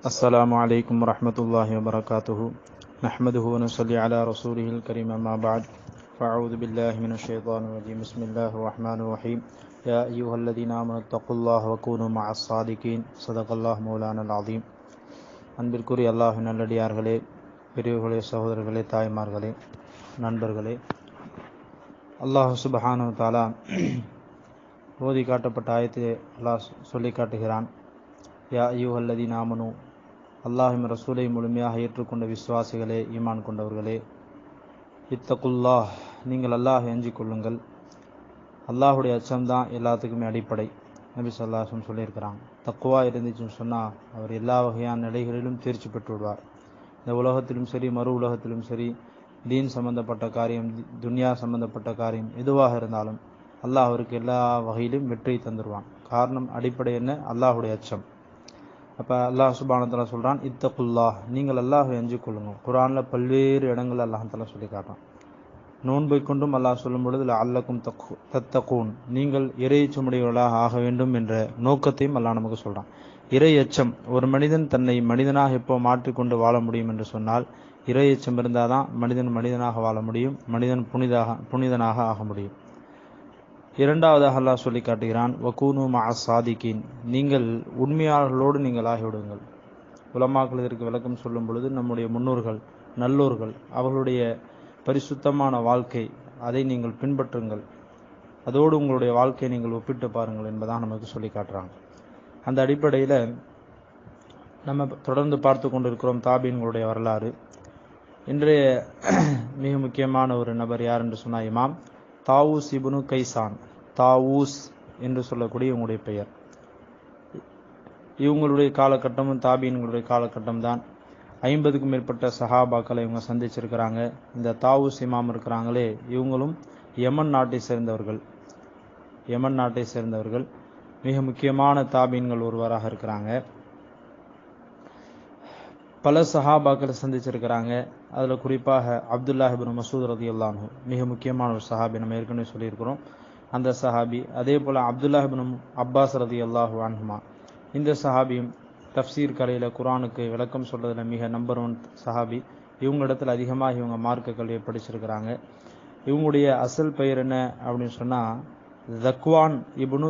السلام عليكم ورحمة الله وبركاته نحمده ونصلي على رسوله الكريم أما بعد فأعوذ بالله من الشيطان الرجيم بسم الله الرحمن الرحيم يا أيها الذين آمنوا اتقوا الله وكونوا مع الصادقين صدق الله مولانا العظيم அன்பிற்குரிய அல்லாஹ் நல்லடியார்களே பெரியவர்களே சகோதரர்களே தாய்மார்களே நண்பர்களே அல்லாஹ் சுபஹானு தாலா ஓதி காட்டப்பட்ட ஆயத்தை அல்லாஹ் சொல்லி காட்டுகிறான் யா ஐயூஹல்லதி நாமனு அல்லாஹிம் ரசூலை முழுமையாக ஏற்றுக்கொண்ட விசுவாசிகளே ஈமான் கொண்டவர்களே இத்தகுல்லாஹ் நீங்கள் அல்லாஹ் எஞ்சிக் கொள்ளுங்கள் அல்லாஹுடைய அச்சம்தான் எல்லாத்துக்குமே அடிப்படை நபி சொல்லாஹம் சொல்லியிருக்கிறாங்க தக்குவா இருந்துச்சுன்னு சொன்னால் அவர் எல்லா வகையான நிலைகளிலும் தேர்ச்சி பெற்று விடுவார் இந்த உலகத்திலும் சரி மறு உலகத்திலும் சரி தீன் சம்பந்தப்பட்ட காரியம் துன்யா சம்பந்தப்பட்ட காரியம் எதுவாக இருந்தாலும் அல்லாஹ் அவருக்கு எல்லா வகையிலும் வெற்றியை தந்துடுவான் காரணம் அடிப்படை என்ன அல்லாஹுடைய அச்சம் அப்போ அல்லாஹ் சுபானத்தில் சொல்கிறான் இத்தகுல்லாஹ் நீங்கள் அல்லாஹ் எஞ்சு கொள்ளுங்க குரானில் பல்வேறு இடங்கள் அல்லாஹால சொல்லி காட்டுறான் நோன்பை கொண்டும் அல்லாஹ் சொல்லும் பொழுது அல்லக்கும் தக்கு தத்தக்கூன் நீங்கள் இறை சுமடிகளாக ஆக வேண்டும் என்ற நோக்கத்தையும் அல்லாஹ் நமக்கு சொல்கிறான் இறை எச்சம் ஒரு மனிதன் தன்னை மனிதனாக எப்போ மாற்றிக்கொண்டு வாழ முடியும் என்று சொன்னால் இறை எச்சம் இருந்தால் தான் மனிதன் மனிதனாக வாழ முடியும் மனிதன் புனிதாக புனிதனாக ஆக முடியும் இரண்டாவதாக அல்லாஹ் சொல்லி காட்டுகிறான் வக்கூனு மா சாதிக்கின் நீங்கள் உண்மையாளர்களோடு நீங்கள் ஆகிவிடுங்கள் உலமாக்கள் இதற்கு விளக்கம் சொல்லும் பொழுது நம்முடைய முன்னோர்கள் நல்லோர்கள் அவர்களுடைய பரிசுத்தமான வாழ்க்கை அதை நீங்கள் பின்பற்றுங்கள் அதோடு உங்களுடைய வாழ்க்கையை நீங்கள் ஒப்பிட்டு பாருங்கள் என்பதாக நமக்கு சொல்லி காட்டுறாங்க அந்த அடிப்படையில் நம்ம தொடர்ந்து பார்த்து கொண்டிருக்கிறோம் தாபீன்களுடைய வரலாறு இன்றைய மிக முக்கியமான ஒரு நபர் யார் என்று சொன்னால் இமாம் தாவூஸ் இபுனு கைசான் தாவூஸ் என்று சொல்லக்கூடிய இவங்களுடைய பெயர் இவங்களுடைய காலகட்டமும் தாபீன்களுடைய காலகட்டம் தான் ஐம்பதுக்கும் மேற்பட்ட சஹாபாக்களை இவங்க சந்திச்சிருக்கிறாங்க இந்த தாவூஸ் இமாம் இருக்கிறாங்களே இவங்களும் யமன் நாட்டை சேர்ந்தவர்கள் யமன் நாட்டை சேர்ந்தவர்கள் மிக முக்கியமான தாபீன்கள் ஒருவராக இருக்கிறாங்க பல சஹாபாக்களை சந்திச்சிருக்கிறாங்க அதில் குறிப்பாக அப்துல்லாஹிபின் மசூத் ரதி அல்லானு மிக முக்கியமான ஒரு சஹாபி நம்ம ஏற்கனவே சொல்லியிருக்கிறோம் அந்த சஹாபி அதே போல் அப்துல்லாஹிபின் அப்பாஸ் ரதி அல்லாஹு அன்ஹுமா இந்த சஹாபியும் தப்சீர் கலையில் குரானுக்கு விளக்கம் சொல்றதுல மிக நம்பர் ஒன் சஹாபி இவங்களிடத்தில் அதிகமாக இவங்க மார்க்க கல்வியை படிச்சிருக்கிறாங்க இவங்களுடைய அசல் பெயர் என்ன அப்படின்னு சொன்னால் தக்வான் இபுனு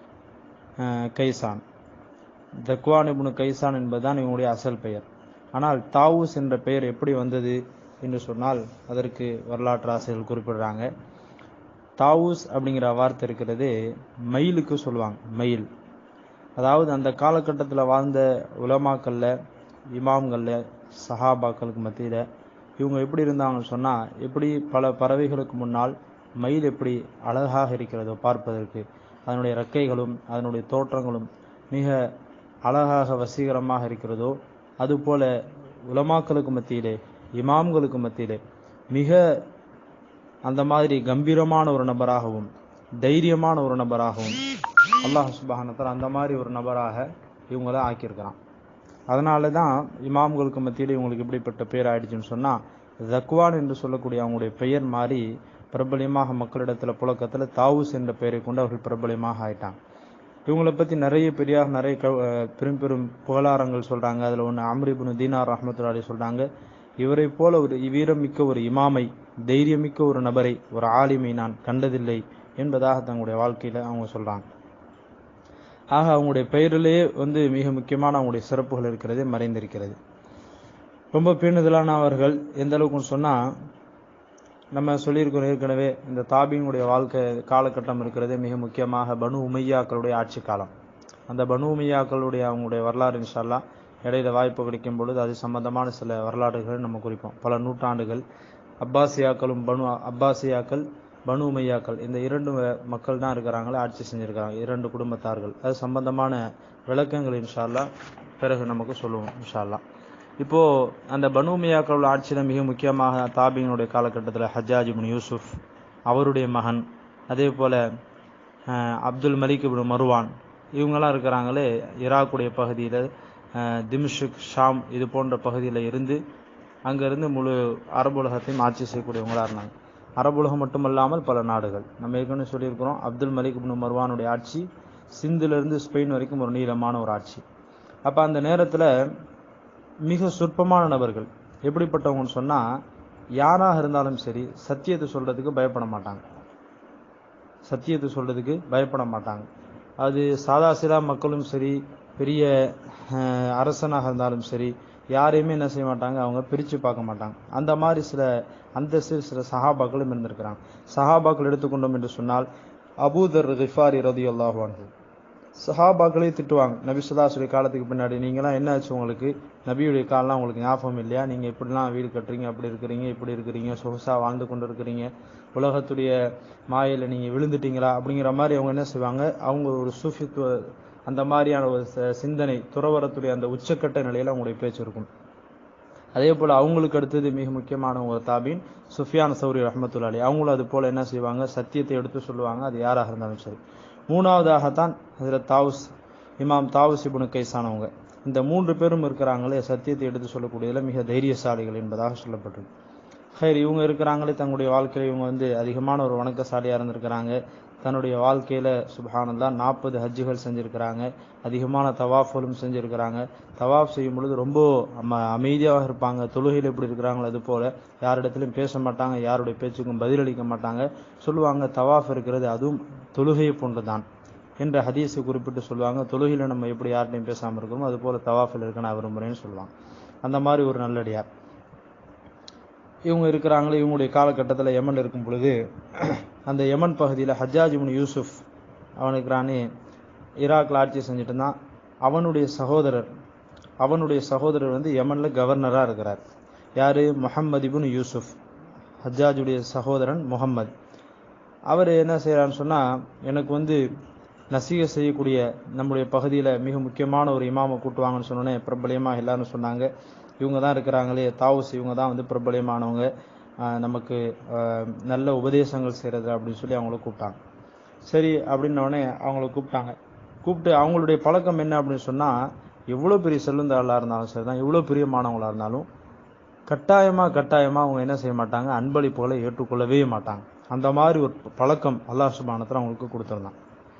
கைசான் தக்வான் இபுனு கைசான் என்பதுதான் இவங்களுடைய அசல் பெயர் ஆனால் தாவூஸ் என்ற பெயர் எப்படி வந்தது என்று சொன்னால் அதற்கு வரலாற்று ஆசிரியர்கள் குறிப்பிடுறாங்க தாவூஸ் அப்படிங்கிற வார்த்தை இருக்கிறது மயிலுக்கு சொல்லுவாங்க மயில் அதாவது அந்த காலகட்டத்தில் வாழ்ந்த உலமாக்கல்ல இமாம்களில் சஹாபாக்களுக்கு மத்தியில் இவங்க எப்படி இருந்தாங்கன்னு சொன்னால் எப்படி பல பறவைகளுக்கு முன்னால் மயில் எப்படி அழகாக இருக்கிறதோ பார்ப்பதற்கு அதனுடைய ரெக்கைகளும் அதனுடைய தோற்றங்களும் மிக அழகாக வசீகரமாக இருக்கிறதோ அதுபோல உலமாக்களுக்கு மத்தியிலே இமாம்களுக்கு மத்தியிலே மிக அந்த மாதிரி கம்பீரமான ஒரு நபராகவும் தைரியமான ஒரு நபராகவும் அல்லாஹ் சுபானத்தில் அந்த மாதிரி ஒரு நபராக இவங்கள ஆக்கியிருக்கிறான் அதனால தான் இமாம்களுக்கு மத்தியில் இவங்களுக்கு எப்படிப்பட்ட பேர் ஆயிடுச்சுன்னு சொன்னால் ஜக்வான் என்று சொல்லக்கூடிய அவங்களுடைய பெயர் மாறி பிரபலியமாக மக்களிடத்தில் புழக்கத்தில் தாவூஸ் என்ற பெயரை கொண்டு அவர்கள் பிரபலியமாக ஆயிட்டாங்க இவங்களை பற்றி நிறைய பெரியார் நிறைய க பெரும் பெரும் புகழாரங்கள் சொல்கிறாங்க அதில் ஒன்று அம்ரிபுனு தீனார் ரஹமத்துல்லாடி சொல்கிறாங்க இவரை போல ஒரு வீரமிக்க ஒரு இமாமை தைரியமிக்க ஒரு நபரை ஒரு ஆலிமை நான் கண்டதில்லை என்பதாக தங்களுடைய வாழ்க்கையில் அவங்க சொல்கிறாங்க ஆக அவங்களுடைய பெயரிலே வந்து மிக முக்கியமான அவங்களுடைய சிறப்புகள் இருக்கிறது மறைந்திருக்கிறது ரொம்ப பேணுதலான அவர்கள் எந்த அளவுக்குன்னு சொன்னால் நம்ம சொல்லியிருக்கிறோம் ஏற்கனவே இந்த தாபியினுடைய வாழ்க்கை காலகட்டம் இருக்கிறது மிக முக்கியமாக பனு உமையாக்களுடைய ஆட்சி காலம் அந்த பனு உமையாக்களுடைய அவங்களுடைய வரலாறு இன்ஷால்லா இடையில வாய்ப்பு கிடைக்கும் பொழுது அது சம்பந்தமான சில வரலாறுகளை நம்ம குறிப்போம் பல நூற்றாண்டுகள் அப்பாசியாக்களும் பனு அப்பாசியாக்கள் பனு உமையாக்கள் இந்த இரண்டு மக்கள் தான் இருக்கிறாங்களே ஆட்சி செஞ்சிருக்கிறாங்க இரண்டு குடும்பத்தார்கள் அது சம்பந்தமான விளக்கங்கள் இன்ஷால்லா பிறகு நமக்கு சொல்லுவோம் இன்ஷால்லா இப்போ அந்த பனு உமையாக்களோட ஆட்சியில் மிக முக்கியமாக தாபியினுடைய காலகட்டத்தில் ஹஜ்ஜாஜ் இபின் யூசுஃப் அவருடைய மகன் அதே போல அப்துல் மலிக் இபின் மருவான் இவங்கெல்லாம் இருக்கிறாங்களே ஈராக்குடைய பகுதியில் திம்ஷுக் ஷாம் இது போன்ற பகுதியில் இருந்து அங்கேருந்து முழு அரபு உலகத்தையும் ஆட்சி செய்யக்கூடியவங்களாக இருந்தாங்க அரபு உலகம் மட்டுமல்லாமல் பல நாடுகள் நம்ம ஏற்கனவே சொல்லியிருக்கிறோம் அப்துல் மலிக் இபின் மர்வானுடைய ஆட்சி சிந்திலிருந்து ஸ்பெயின் வரைக்கும் ஒரு நீளமான ஒரு ஆட்சி அப்போ அந்த நேரத்தில் மிக சொற்பமான நபர்கள் எப்படிப்பட்டவங்கன்னு சொன்னா யாராக இருந்தாலும் சரி சத்தியத்தை சொல்றதுக்கு பயப்பட மாட்டாங்க சத்தியத்தை சொல்றதுக்கு பயப்பட மாட்டாங்க அது சாதா சிலா மக்களும் சரி பெரிய அஹ், அரசனாக இருந்தாலும் சரி யாரையுமே என்ன செய்ய மாட்டாங்க அவங்க பிரிச்சு பார்க்க மாட்டாங்க அந்த மாதிரி சில அந்த சில சில சஹாபாக்களும் இருந்திருக்கிறாங்க சஹாபாக்கள் எடுத்துக்கொண்டோம் என்று சொன்னால் அபூதர் கிஃபாரி ரதியுல்லாஹு அன்ஹு சஹாபாக்களே திட்டுவாங்க நபி சுல்லாசுடைய காலத்துக்கு பின்னாடி நீங்களாம் என்ன ஆச்சு உங்களுக்கு நபியுடைய காலம்லாம் உங்களுக்கு ஞாபகம் இல்லையா நீங்க இப்படிலாம் வீடு கட்டுறீங்க அப்படி இருக்கிறீங்க இப்படி இருக்கிறீங்க சொகுசா வாழ்ந்து கொண்டு இருக்கிறீங்க உலகத்துடைய மாயையில நீங்க விழுந்துட்டீங்களா அப்படிங்கிற மாதிரி அவங்க என்ன செய்வாங்க அவங்க ஒரு சூஃபித்துவ அந்த மாதிரியான ஒரு ச- சிந்தனை துறவரத்துடைய அந்த உச்சக்கட்ட நிலையில அவங்களுடைய பேச்சு இருக்கும் அதே போல அவங்களுக்கு அடுத்தது மிக முக்கியமான ஒரு தாபீன் சுஃபியான் சௌரி ரஹமத்துல்லாலி அவங்களும் அது போல என்ன செய்வாங்க சத்தியத்தை எடுத்து சொல்லுவாங்க அது யாராக இருந்தாலும் சரி மூணாவதாகத்தான் ஹஜரத் தாவுஸ் இமாம் தாவுஸ் இப்னு கைசானவங்க இந்த மூன்று பேரும் இருக்கிறாங்களே சத்தியத்தை எடுத்து சொல்லக்கூடியதுல மிக தைரியசாலிகள் என்பதாக சொல்லப்பட்டிருக்கு ஹைர் இவங்க இருக்கிறாங்களே தங்களுடைய வாழ்க்கையில இவங்க வந்து அதிகமான ஒரு வணக்கசாலியா இருந்திருக்கிறாங்க தன்னுடைய வாழ்க்கையில சுபஹானல்லா நாற்பது ஹஜ்ஜுகள் செஞ்சிருக்கிறாங்க அதிகமான தவாஃபுகளும் செஞ்சிருக்கிறாங்க தவாஃப் செய்யும் பொழுது ரொம்ப அம- அமைதியாக இருப்பாங்க தொழுகையில் எப்படி இருக்கிறாங்களோ அது போல யாரிடத்திலும் பேச மாட்டாங்க யாருடைய பேச்சுக்கும் பதிலளிக்க மாட்டாங்க சொல்லுவாங்க தவாஃப் இருக்கிறது அதுவும் தொழுகையை போன்றுதான் என்ற ஹதீஸை குறிப்பிட்டு சொல்லுவாங்க தொழுகையில நம்ம எப்படி யார்கிட்டையும் பேசாம இருக்கிறோமோ அது போல தவாஃபில் இருக்க நான் விரும்புறேன்னு சொல்லுவாங்க அந்த மாதிரி ஒரு நல்லடியார் இவங்க இருக்கிறாங்களே இவங்களுடைய காலகட்டத்துல யமன் இருக்கும் பொழுது அந்த யமன் பகுதியில ஹஜ்ஜாஜ் இப்னு யூசுப் அவன் இருக்கிறானே ஈராக்ல ஆட்சி செஞ்சுட்டு இருந்தான் அவனுடைய சகோதரர் அவனுடைய சகோதரர் வந்து யமன்ல கவர்னரா இருக்கிறார் யாரு முஹம்மது இப்னு யூசுப் ஹஜ்ஜாஜுடைய சகோதரன் முஹம்மது அவர் என்ன செய்யறான்னு சொன்னா எனக்கு வந்து நசீக செய்யக்கூடிய நம்முடைய பகுதியில மிக முக்கியமான ஒரு இமாமை கூட்டுவாங்கன்னு சொன்னோன்னே பிரபலியமா எல்லாரும் சொன்னாங்க இவங்க தான் இருக்கிறாங்களே தாவூஸ் இவங்க தான் வந்து பிரபலியமானவங்க ஆஹ் நமக்கு ஆஹ் நல்ல உபதேசங்கள் செய்யறது அப்படின்னு சொல்லி அவங்கள கூப்பிட்டாங்க சரி அப்படின்ன உடனே அவங்கள கூப்பிட்டாங்க கூப்பிட்டு அவங்களுடைய பழக்கம் என்ன அப்படின்னு சொன்னா எவ்வளவு பெரிய செல்லுந்தாளா இருந்தாலும் சரிதான் எவ்வளவு பிரியமானவங்களா இருந்தாலும் கட்டாயமா கட்டாயமா அவங்க என்ன செய்ய மாட்டாங்க அன்பளிப்புகளை ஏற்றுக்கொள்ளவே மாட்டாங்க அந்த மாதிரி ஒரு பழக்கம் அல்லாஹ் சுபானத்துல அவங்களுக்கு கொடுத்துருந்தான்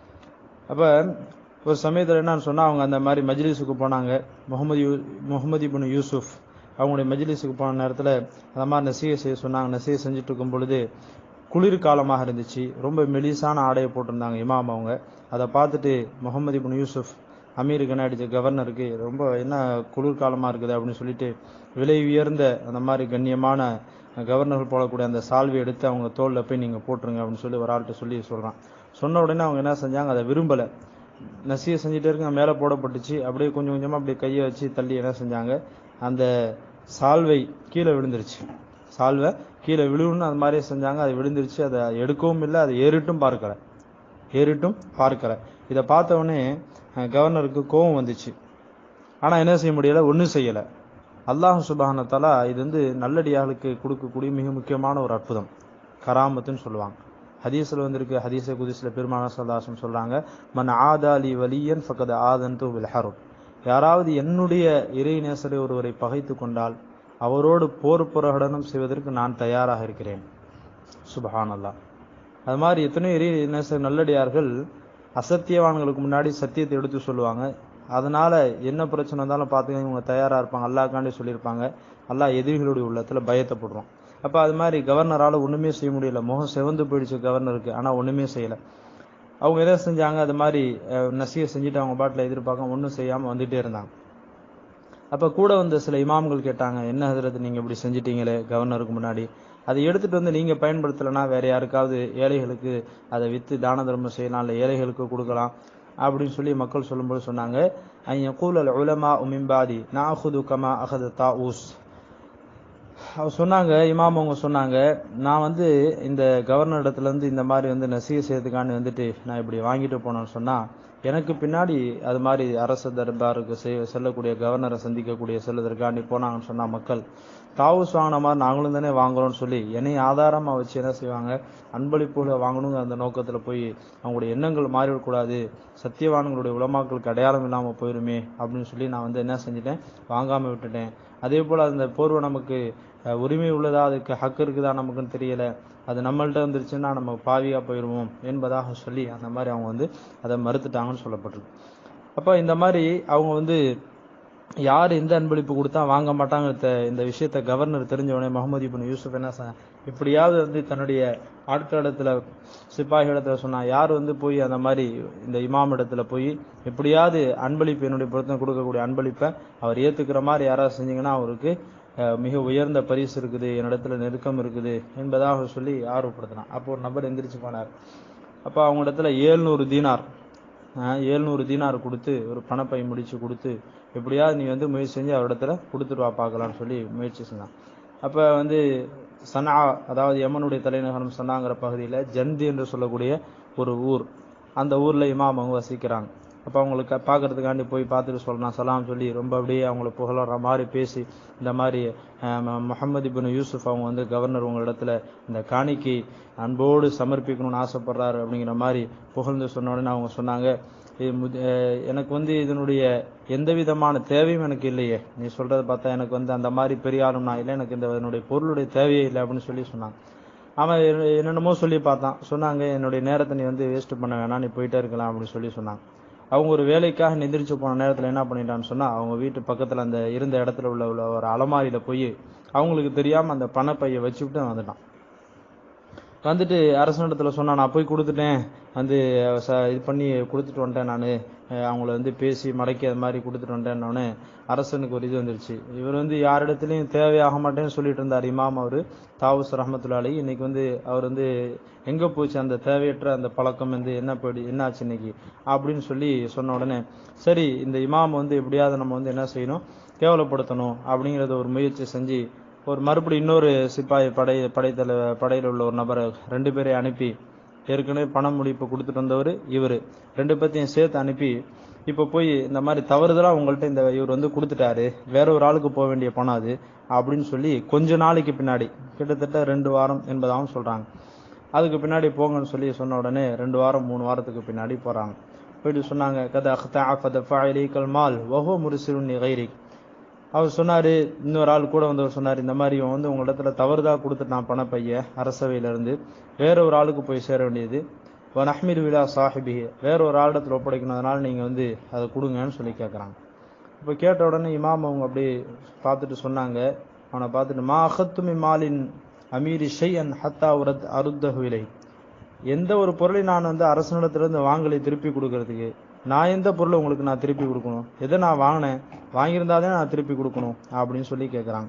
அப்ப ஒரு சமயத்துல என்னன்னு சொன்னா அவங்க அந்த மாதிரி மஜ்லிஸுக்கு போனாங்க முகமது யூ முகமது இப்னு யூசுப் அவங்களுடைய மஜ்லிஸுக்கு போன நேரத்துல அந்த மாதிரி நசீக செய்ய சொன்னாங்க நசீக செஞ்சுட்டு இருக்கும் பொழுது குளிர் காலமாக இருந்துச்சு ரொம்ப மெலிசான ஆடையை போட்டிருந்தாங்க இமாம் அவங்க அதை பார்த்துட்டு முகமது இப்னு யூசுப் அமீருக்கு அடிச்ச கவர்னருக்கு ரொம்ப என்ன குளிர் காலமா இருக்குது அப்படின்னு சொல்லிட்டு விலை உயர்ந்த அந்த மாதிரி கண்ணியமான கவர்னர்கள் போடக்கூடிய அந்த சால்வை எடுத்து அவங்க தோல்ல போய் நீங்க போட்டுருங்க அப்படின்னு சொல்லி ஒரு ஆள்கிட்ட சொல்லி சொல்றான் சொன்ன உடனே அவங்க என்ன செஞ்சாங்க அதை விரும்பல நசிய செஞ்சுட்டே இருக்க மேல போடப்பட்டுச்சு அப்படியே கொஞ்சம் கொஞ்சமா அப்படியே கையை வச்சு தள்ளி என்ன செஞ்சாங்க அந்த சால்வை கீழே விழுந்துருச்சு சால்வை கீழே விழுவுன்னு அந்த மாதிரியே செஞ்சாங்க அது விழுந்துருச்சு அதை எடுக்கவும் இல்லை அதை ஏறிட்டும் பார்க்கல ஏறிட்டும் பார்க்கல இதை பார்த்த உடனே அஹ், கவர்னருக்கு கோபம் வந்துச்சு ஆனா என்ன செய்ய முடியல ஒண்ணும் செய்யல அல்லாஹ் சுபஹான தஆலா இது வந்து நல்லடியார்களுக்கு கொடுக்கக்கூடிய மிக முக்கியமான ஒரு அற்புதம் கராமத்துன்னு சொல்லுவாங்க ஹதீஸ்ல வந்திருக்கு ஹதீஸ குதிஸ்ல பெருமான சல்லாசம் சொல்றாங்க மன் ஆதாலி வலியன் ஃபகத் ஆதன்து பில் ஹருப் யாராவது என்னுடைய இறை நேசரை ஒருவரை பகைத்து கொண்டால் அவரோடு போர் பிரகடனம் செய்வதற்கு நான் தயாராக இருக்கிறேன் சுபஹானல்லாஹ் அது மாதிரி எத்தனையோ இறை நேசர் நல்லடியார்கள் அசத்தியவான்களுக்கு முன்னாடி சத்தியத்தை எடுத்து சொல்லுவாங்க அதனால என்ன பிரச்சனை இருந்தாலும் பார்த்துக்க இவங்க தயாரா இருப்பாங்க அல்லாஹ்காண்டி சொல்லியிருப்பாங்க அல்லாஹ் எதிரிகளுடைய உள்ளத்துல பயத்தை போடுறோம் அப்ப அது மாதிரி கவர்னரால ஒண்ணுமே செய்ய முடியல முகம் செவந்து போயிடுச்சு கவர்னருக்கு ஆனா ஒண்ணுமே செய்யல அவங்க எதை செஞ்சாங்க அது மாதிரி அஹ், நசிய செஞ்சுட்டு அவங்க பாட்டில் எதிர்பார்க்க ஒண்ணும் செய்யாம வந்துட்டே இருந்தாங்க அப்ப கூட வந்த சில இமாம்கள் கேட்டாங்க என்ன ஹதரத் நீங்க இப்படி செஞ்சிட்டீங்களே கவர்னருக்கு முன்னாடி அதை எடுத்துட்டு வந்து நீங்க பயன்படுத்தலைன்னா வேற யாருக்காவது ஏழைகளுக்கு அதை வித்து தான தர்மம் செய்யலாம் இல்ல ஏழைகளுக்கு கொடுக்கலாம் அப்படின்னு சொல்லி மக்கள் சொல்லும்போது சொன்னாங்க ஐய கூலல் உலமா உமிம்பாதி நாஹுது கமா அகத தாவூஸ் அவர் சொன்னாங்க இமாம் அவங்க சொன்னாங்க நான் வந்து இந்த கவர்னர் இடத்துல இருந்து இந்த மாதிரி வந்து நசீக செய்யறதுக்காண்டி வந்துட்டு நான் இப்படி வாங்கிட்டு போனேன்னு சொன்னா எனக்கு பின்னாடி அது மாதிரி அரச தர்பாருக்கு செய்- செல்லக்கூடிய கவர்னரை சந்திக்கக்கூடிய செல்வதற்காண்டி போனாங்கன்னு சொன்னா மக்கள் தாவூஸ் வாங்கின மாதிரி நாங்களும் தானே வாங்குறோம்னு சொல்லி என்னை ஆதாரமா வச்சு என்ன செய்வாங்க அன்பளிப்புகளை வாங்கணுங்கிற அந்த நோக்கத்துல போய் அவங்களுடைய எண்ணங்கள் மாறிவிடக்கூடாது சத்தியவான்களுடைய உலமாக்களுக்கு அடையாளம் இல்லாம போயிருமே அப்படின்னு சொல்லி நான் வந்து என்ன செஞ்சுட்டேன் வாங்காம விட்டுட்டேன் அதே போல அந்த போர்வை நமக்கு அஹ், உரிமை உள்ளதா அதுக்கு ஹக்கு இருக்குதா நமக்குன்னு தெரியல அது நம்மள்ட்ட வந்துருச்சுன்னா நம்ம பாவியா போயிருவோம் என்பதாக சொல்லி அந்த மாதிரி அவங்க வந்து அதை மறுத்துட்டாங்கன்னு சொல்லப்பட்டிருக்கு அப்ப இந்த மாதிரி அவங்க வந்து யார் எந்த அன்பளிப்பு கொடுத்தா வாங்க மாட்டாங்க த- இந்த விஷயத்த கவர்னர் தெரிஞ்ச உடனே முகமது இப்னு யூசுப் என்ன செஞ்சான்? எப்படியாவது வந்து தன்னுடைய ஆட்களிடத்துல சிப்பாய் இடத்துல சொன்னா யார் வந்து போய் அந்த மாதிரி இந்த இமாம் இடத்துல போய் எப்படியாவது அன்பளிப்பு என்னுடைய பொருத்தம் கொடுக்கக்கூடிய அன்பளிப்பை அவர் ஏத்துக்கிற மாதிரி யாராவது செஞ்சீங்கன்னா அவருக்கு அஹ், மிக உயர்ந்த பரிசு இருக்குது என்னிடத்துல நெருக்கம் இருக்குது என்பதாக சொல்லி ஆர்வப்படுத்தினான் அப்போ ஒரு நபர் எந்திரிச்சு போனார் அப்போ அவங்க இடத்துல ஏழ்நூறு தீனார் ஏழ்நூறு தீனார் கொடுத்து ஒரு பணப்பை முடிச்சு கொடுத்து எப்படியாவது நீ வந்து முயற்சி செஞ்சு அவரிடத்துல கொடுத்துட்டு வா பார்க்கலாம்னு சொல்லி முயற்சி செஞ்சான் அப்ப வந்து சனா அதாவது யமனுடைய தலைநகரம் சனாங்கிற பகுதியில ஜந்தி என்று சொல்லக்கூடிய ஒரு ஊர் அந்த ஊர்ல இமாம் அவங்க வசிக்கிறாங்க அப்ப அவங்களுக்கு பார்க்கறதுக்காண்டி போய் பார்த்துட்டு சொல்லலாம் சலாம் சொல்லி ரொம்ப அப்படியே அவங்கள புகழற மாதிரி பேசி இந்த மாதிரி அஹ், ம- முஹம்மது இப்னு யூசுப் அவங்க வந்து கவர்னர் உங்களிடத்துல இந்த காணிக்கை அன்போடு சமர்ப்பிக்கணும்னு ஆசைப்படுறாரு அப்படிங்கிற மாதிரி புகழ்ந்து சொன்ன உடனே அவங்க சொன்னாங்க இது முத- அஹ், எனக்கு வந்து இதனுடைய எந்த விதமான தேவையும் எனக்கு இல்லையே நீ சொல்றத பார்த்தா எனக்கு வந்து அந்த மாதிரி பெரிய ஆளும் நான் இல்லை எனக்கு இந்த இதனுடைய பொருளுடைய தேவையே இல்லை அப்படின்னு சொல்லி சொன்னாங்க அவன் என்ன- என்னென்னமோ சொல்லி பார்த்தான் சொன்னாங்க என்னுடைய நேரத்தை நீ வந்து வேஸ்ட் பண்ண வேணாம் நீ போயிட்டே இருக்கலாம் அப்படின்னு சொல்லி சொன்னாங்க அவங்க ஒரு வேலைக்காக நிந்திரிச்சு போன நேரத்துல என்ன பண்ணிட்டான்னு சொன்னா அவங்க வீட்டு பக்கத்துல அந்த இருந்த இடத்துல உள்ள உள்ள ஒரு அலமாரியில போய் அவங்களுக்கு தெரியாம அந்த பணப்பையை வச்சுவிட்டு வந்துட்டான் வந்துட்டு அரசனிடத்துல சொன்னா நான் போய் கொடுத்துட்டேன் வந்து ச- இது பண்ணி கொடுத்துட்டு வந்துட்டேன் நான் அவங்கள வந்து பேசி மடக்கி அது மாதிரி கொடுத்துட்டு வந்துட்டேன்னொடனே அரசனுக்கு ஒரு இது வந்துருச்சு இவர் வந்து யாரிடத்துலயும் தேவையாக மாட்டேன்னு சொல்லிட்டு இருந்தார் இமாம் அவரு தாவூஸ் ரஹமத்துல்லாலி இன்னைக்கு வந்து அவர் வந்து எங்க போச்சு அந்த தேவையற்ற அந்த பழக்கம் வந்து என்ன போயிடு என்ன ஆச்சு இன்னைக்கு அப்படின்னு சொல்லி சொன்ன உடனே சரி இந்த இமாம் வந்து எப்படியாவது நம்ம வந்து என்ன செய்யணும் கேவலப்படுத்தணும் அப்படிங்கறத ஒரு முயற்சி செஞ்சு ஒரு மறுபடியும் இன்னொரு சிப்பாய் படை படைத்தல படையில் உள்ள ஒரு நபரை ரெண்டு பேரை அனுப்பி ஏற்கனவே பணம் முடிப்பு கொடுத்துட்டு வந்தவர் இவர் ரெண்டு பேர்த்தையும் சேர்த்து அனுப்பி இப்போ போய் இந்த மாதிரி தவறுதலா உங்கள்ட்ட இந்த இவர் வந்து கொடுத்துட்டாரு வேற ஒரு ஆளுக்கு போக வேண்டிய பணம் அது அப்படின்னு சொல்லி கொஞ்ச நாளைக்கு பின்னாடி கிட்டத்தட்ட ரெண்டு வாரம் என்பதாகவும் சொல்றாங்க அதுக்கு பின்னாடி போங்கன்னு சொல்லி சொன்ன உடனே ரெண்டு வாரம் மூணு வாரத்துக்கு பின்னாடி போறாங்க போயிட்டு சொன்னாங்க கத அஹ்தா மால் வஹோ முரிசிருன் கைரிக் அவர் சொன்னாரு இன்னொரு ஆள் கூட வந்தவர் சொன்னாரு இந்த மாதிரி இவன் வந்து உங்களிடத்துல தவறுதா கொடுத்துட்டான் பணப்பைய அரசவையில இருந்து வேற ஒரு ஆளுக்கு போய் சேர வேண்டியது நஹ்மீர் விழா சாஹிபி வேற ஒரு ஆளிடத்துல ஒப்படைக்கணும் அதனால நீங்க வந்து அதை கொடுங்கன்னு சொல்லி கேட்கறாங்க இப்ப கேட்ட உடனே இமாம் அவங்க அப்படியே பார்த்துட்டு சொன்னாங்க அவனை பார்த்துட்டு மா அகத்துமி மாலின் அமீரி ஷையன் ஹத்தா உரத் அருத்தஹு இலை எந்த ஒரு பொருளை நான் வந்து அரசனிடத்திலிருந்து வாங்கலை திருப்பி கொடுக்கறதுக்கு நான் எந்த பொருளை உங்களுக்கு நான் திருப்பி கொடுக்கணும் எதை நான் வாங்கினேன் வாங்கியிருந்தாதே நான் திருப்பி கொடுக்கணும் அப்படின்னு சொல்லி கேட்குறாங்க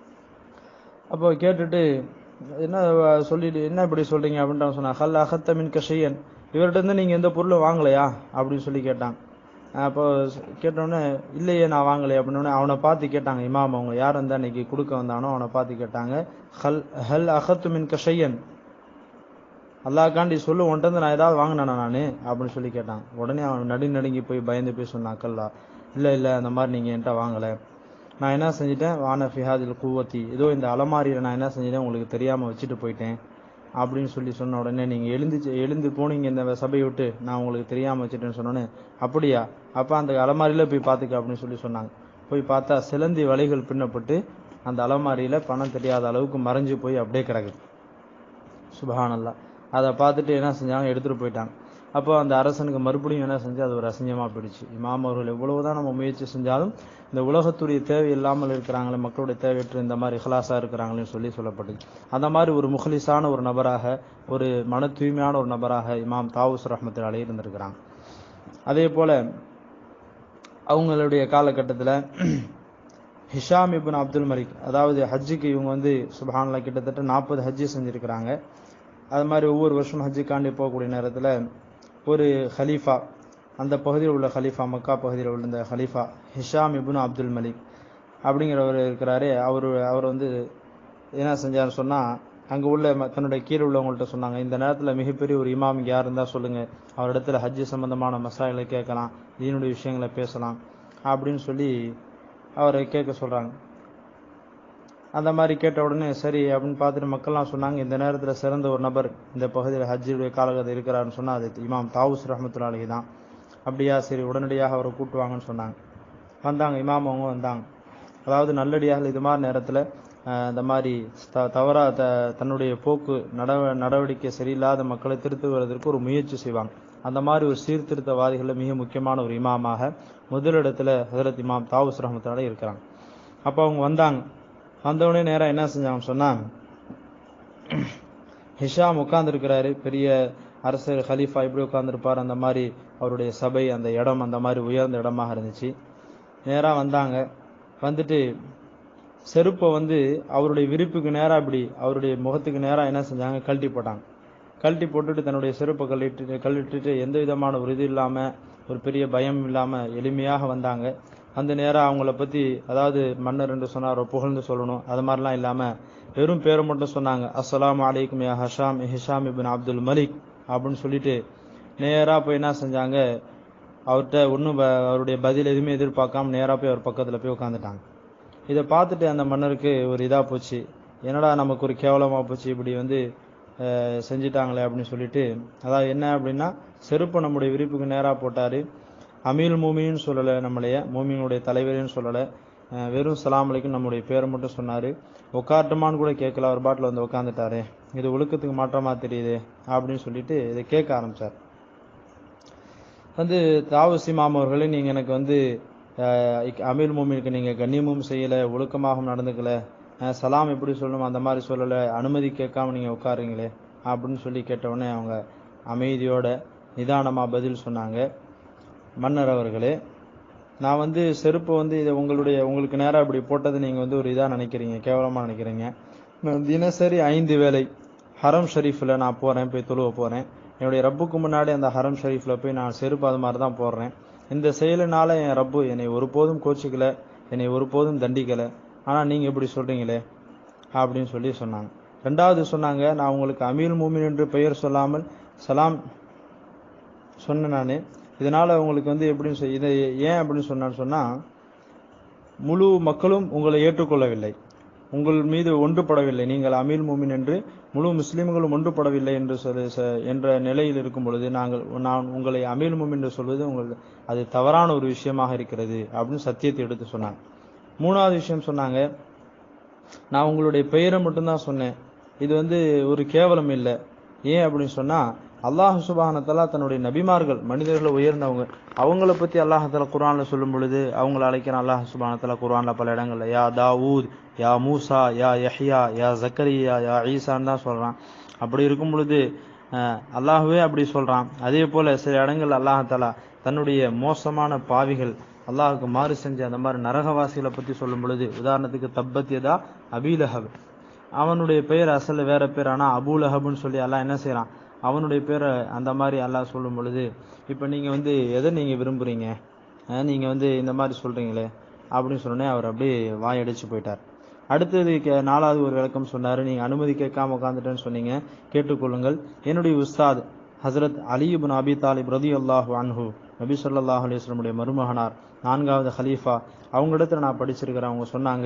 அப்போ கேட்டுட்டு என்ன அஹ், சொல்லிட்டு என்ன இப்படி சொல்றீங்க அப்படின்ட்டு அவன் சொன்னான் ஹல் அகத்த மின் கஷையன் இவர்கிட்ட இருந்து நீங்க எந்த பொருளும் வாங்கலையா அப்படின்னு சொல்லி கேட்டான் அப்போ கேட்டோடனே இல்லையே நான் வாங்கலையே அப்படின்னு அவனை பார்த்து கேட்டாங்க இமாம் அவங்க யார் வந்து அன்னைக்கு கொடுக்க வந்தானோ அவனை பார்த்து கேட்டாங்க ஹல் ஹல் அகத்து மின் கஷையன் அல்லாஹ்காண்டி சொல்லு உன்கிட்ட இருந்து நான் ஏதாவது வாங்கினேனா நானு அப்படின்னு சொல்லி கேட்டான் உடனே அவன் நடு நடுங்கி போய் பயந்து போய் சொன்னான் அக்கல்லா இல்ல இல்ல அந்த மாதிரி நீங்க என்கிட்ட வாங்கல நான் என்ன செஞ்சிட்டேன் வான ஃபிஹாதில் குவத்தி ஏதோ இந்த அலமாரியில நான் என்ன செஞ்சிட்டேன் உங்களுக்கு தெரியாம வச்சுட்டு போயிட்டேன் அப்படின்னு சொல்லி சொன்ன உடனே நீங்க எழுந்துச்சு எழுந்து போனீங்க இந்த சபையை விட்டு நான் உங்களுக்கு தெரியாம வச்சுட்டேன்னு சொன்னோன்னே அப்படியா அப்ப அந்த அலமாரியில போய் பாத்துக்க அப்படின்னு சொல்லி சொன்னாங்க போய் பார்த்தா சிலந்தி வலைகள் பின்னப்பட்டு அந்த அலமாரியில பணம் தெரியாத அளவுக்கு மறைஞ்சு போய் அப்படியே கிடக்குது சுபஹானல்லா அதை பார்த்துட்டு என்ன செஞ்சாங்க எடுத்துட்டு போயிட்டாங்க அப்போ அந்த அரசனுக்கு மறுபடியும் என்ன செஞ்சு அது ஒரு அசிங்கமா போயிடுச்சு இமாம் அவர்கள் எவ்வளவுதான் நம்ம முயற்சி செஞ்சாலும் இந்த உலகத்துடைய தேவை இல்லாமல் இருக்கிறாங்களே மக்களுடைய தேவையற்ற இந்த மாதிரி இஹ்லாஸா இருக்கிறாங்களேன்னு சொல்லி சொல்லப்படுது அந்த மாதிரி ஒரு முஹ்லிஸான ஒரு நபராக ஒரு மன தூய்மையான ஒரு நபராக இமாம் தாவூஸ் ரஹ்மத்தில் அலைய இருந்திருக்கிறாங்க அதே போல அவங்களுடைய காலகட்டத்துல ஹிஷாம் இப்னு அப்துல் மலிக் அதாவது ஹஜ்ஜுக்கு இவங்க வந்து சுபஹானல்லாஹ் கிட்டத்தட்ட நாற்பது ஹஜ்ஜு செஞ்சிருக்கிறாங்க அது மாதிரி ஒவ்வொரு வருஷம் ஹஜ்ஜுக்காண்டி போகக்கூடிய நேரத்துல ஒரு ஹலீஃபா அந்த பகுதியில் உள்ள ஹலீஃபா மக்கா பகுதியில் உள்ள இந்த ஹலீஃபா ஹிஷாம் இப்னு அப்துல் மலிக் அப்படிங்கிறவர் இருக்கிறாரு அவர் அவர் வந்து என்ன செஞ்சாருன்னு சொன்னா அங்க உள்ள ம- தன்னுடைய கீழே உள்ளவங்கள்ட்ட சொன்னாங்க இந்த நேரத்துல மிகப்பெரிய ஒரு இமாம் இங்க யார் இருந்தா சொல்லுங்க அவரிடத்துல ஹஜ்ஜு சம்பந்தமான மசாயலை கேட்கலாம் தீனுடைய விஷயங்களை பேசலாம் அப்படின்னு சொல்லி அவரை கேட்க சொல்றாங்க அந்த மாதிரி கேட்ட உடனே சரி அப்படின்னு பார்த்துட்டு மக்கள்லாம் சொன்னாங்க இந்த நேரத்துல சிறந்த ஒரு நபர் இந்த பகுதியில் ஹஜ்ஜுடைய காலகட்டம் இருக்கிறாருன்னு சொன்னா அது இமாம் தாவூஸ் ரஹமத்துல்லாஹி தான் அப்படியா சரி உடனடியாக அவரை கூட்டுவாங்கன்னு சொன்னாங்க வந்தாங்க இமாம் அவங்க வந்தாங்க அதாவது நல்லடியாக இது மாதிரி நேரத்துல அஹ், இந்த மாதிரி த- தவறா த தன்னுடைய போக்கு நடவ நடவடிக்கை சரியில்லாத மக்களை திருத்துவதற்கு ஒரு முயற்சி செய்வாங்க அந்த மாதிரி ஒரு சீர்திருத்தவாதிகளில் மிக முக்கியமான ஒரு இமாமாக முதலிடத்துல ஹஜரத் இமாம் தாவூஸ் ரஹமத்தால இருக்கிறாங்க அப்போ அவங்க வந்தாங்க வந்தவுடனே நேரா என்ன செஞ்சாங்கன்னு சொன்னா ஹிஷாம் உட்கார்ந்துருக்கிறாரு பெரிய அரசர் ஹலீஃபா இப்படி உட்கார்ந்துருப்பார் அந்த மாதிரி அவருடைய சபை அந்த இடம் அந்த மாதிரி உயர்ந்த இடமாக இருந்துச்சு நேரா வந்தாங்க வந்துட்டு செருப்பை வந்து அவருடைய விரிப்புக்கு நேரா இப்படி அவருடைய முகத்துக்கு நேரா என்ன செஞ்சாங்க கழட்டி போட்டாங்க கழட்டி போட்டுட்டு தன்னுடைய செருப்பை கழட்டிட்டு கழட்டிட்டு எந்த விதமான ஒரு இது இல்லாம ஒரு பெரிய பயம் இல்லாம எளிமையாக வந்தாங்க அந்த நேரம் அவங்கள பத்தி அதாவது மன்னர் என்று சொன்னார் புகழ்ந்து சொல்லணும் அது மாதிரிலாம் இல்லாம வெறும் பேரை மட்டும் சொன்னாங்க அஸ்ஸலாமு அலைக்கும் யா ஹஷாம் ஹிஷாம் இபின் அப்துல் மலிக் அப்படின்னு சொல்லிட்டு நேரா போய் என்ன செஞ்சாங்க அவர்கிட்ட ஒன்றும் அவருடைய பதில் எதுவுமே எதிர்பார்க்காம நேரா போய் அவர் பக்கத்துல போய் உட்காந்துட்டாங்க இதை பார்த்துட்டு அந்த மன்னருக்கு ஒரு இதா போச்சு என்னடா நமக்கு ஒரு கேவலமா போச்சு இப்படி வந்து அஹ், செஞ்சிட்டாங்களே அப்படின்னு சொல்லிட்டு அதாவது என்ன அப்படின்னா செருப்பு நம்முடைய விரிப்புக்கு நேரா போட்டாரு அமீல் மூமின்னு சொல்லலை நம்மளைய மூமியினுடைய தலைவர்னு சொல்லலை அஹ், வெறும் சலாம் அலைக்கும் நம்முடைய பேரை மட்டும் சொன்னாரு உட்காரட்டுமான்னு கூட கேட்கல அவர் பாட்டில் வந்து உட்காந்துட்டாரு இது ஒழுக்கத்துக்கு மாற்றமா தெரியுது அப்படின்னு சொல்லிட்டு இதை கேட்க ஆரம்பிச்சார் வந்து தாவசி மாமா அவர்களே நீங்க எனக்கு வந்து அஹ், இக்- அமீர் மோமினுக்கு நீங்க கண்ணியமும் செய்யல ஒழுக்கமாகவும் நடந்துக்கல அஹ், சலாம் எப்படி சொல்லணும் அந்த மாதிரி சொல்லல அனுமதி கேட்காம நீங்க உட்காருங்களே அப்படின்னு சொல்லி கேட்ட உடனே அவங்க அமைதியோட நிதானமா பதில் சொன்னாங்க மன்னர் அவர்களே நான் வந்து செருப்பு வந்து இதை உங்களுடைய உங்களுக்கு நேரா இப்படி போட்டது நீங்க வந்து ஒரு இதா நினைக்கிறீங்க கேவலமா நினைக்கிறீங்க நான் தினசரி ஐந்து வேளை ஹரம் ஷரீஃப்ல நான் போறேன் போய் தொழுவ போறேன் என்னுடைய ரப்புக்கு முன்னாடி அந்த ஹரம் ஷரீஃப்ல போய் நான் செருப்பு அது மாதிரி தான் போடுறேன் இந்த செயலினால என் ரப்பு என்னை ஒருபோதும் கோச்சிக்கல என்னை ஒருபோதும் தண்டிக்கல ஆனா நீங்க இப்படி சொல்றீங்களே அப்படின்னு சொல்லி சொன்னாங்க ரெண்டாவது சொன்னாங்க நான் உங்களுக்கு அமீல் மூமின் என்று பெயர் சொல்லாமல் சலாம் சொன்னேன் நான் இதனால உங்களுக்கு வந்து எப்படின்னு சொல் இதை ஏன் அப்படின்னு சொன்னான்னு சொன்னா முழு மக்களும் உங்களை ஏற்றுக்கொள்ளவில்லை உங்கள் மீது ஒன்றுபடவில்லை நீங்கள் அமீர் மூமின் என்று முழு முஸ்லிம்களும் ஒன்றுபடவில்லை என்று சொல்லி ச- என்ற நிலையில் இருக்கும் பொழுது நாங்கள் நான் உங்களை அமீர் மூமின் என்று சொல்வது உங்கள் அது தவறான ஒரு விஷயமாக இருக்கிறது அப்படின்னு சத்தியத்தை எடுத்து சொன்னாங்க மூணாவது விஷயம் சொன்னாங்க நான் உங்களுடைய பெயரை மட்டும்தான் சொன்னேன் இது வந்து ஒரு கேவலம் இல்லை ஏன் அப்படின்னு சொன்னா அல்லாஹ் சுபானத்தலா தன்னுடைய நபிமார்கள் மனிதர்களை உயர்ந்தவங்க அவங்கள பத்தி அல்லாஹால குர்ஆன்ல சொல்லும் பொழுது அவங்கள அழைக்கிறான் அல்லாஹ் சுபானத்தலா குர்ஆன்ல பல இடங்கள்ல யா தாவூத் யா மூசா யா யஹ்யா யா ஜக்கரியா யா ஈசான்னு தான் சொல்றான் அப்படி இருக்கும் பொழுது அஹ், அல்லாஹ்வே அப்படி சொல்றான் அதே போல சில இடங்கள் அல்லாஹாலா தன்னுடைய மோசமான பாவிகள் அல்லாஹ்வுக்கு மாறு செஞ்ச அந்த மாதிரி நரகவாசிகளை பத்தி சொல்லும் பொழுது உதாரணத்துக்கு தப்பத்தியதா அபீலஹப் அவனுடைய பெயர் அசல் வேற பேர் ஆனா அபூலஹப்னு சொல்லி அல்லாஹ் என்ன செய்றான் அவனுடைய பேரை அந்த மாதிரி அல்லாஹ் சொல்லும் பொழுது இப்போ நீங்க வந்து எதை நீங்க விரும்புறீங்க அஹ் நீங்க வந்து இந்த மாதிரி சொல்றீங்களே அப்படின்னு சொன்னோடனே அவர் அப்படியே வாயடிச்சு போயிட்டார் அடுத்தது கே- நாலாவது ஒரு விளக்கம் சொன்னாரு நீங்க அனுமதி கேட்காம உட்காந்துட்டேன்னு சொன்னீங்க கேட்டுக்கொள்ளுங்கள் என்னுடைய உஸ்தாத் ஹசரத் அலி இப்னு அபி தாலிப் ரதி அல்லாஹு அன்ஹு நபி ஸல்லல்லாஹு அலைஹி வஸல்லமுடைய மருமகனார் நான்காவது ஹலீஃபா அவங்க இடத்துல நான் படிச்சிருக்கிறேன் அவங்க சொன்னாங்க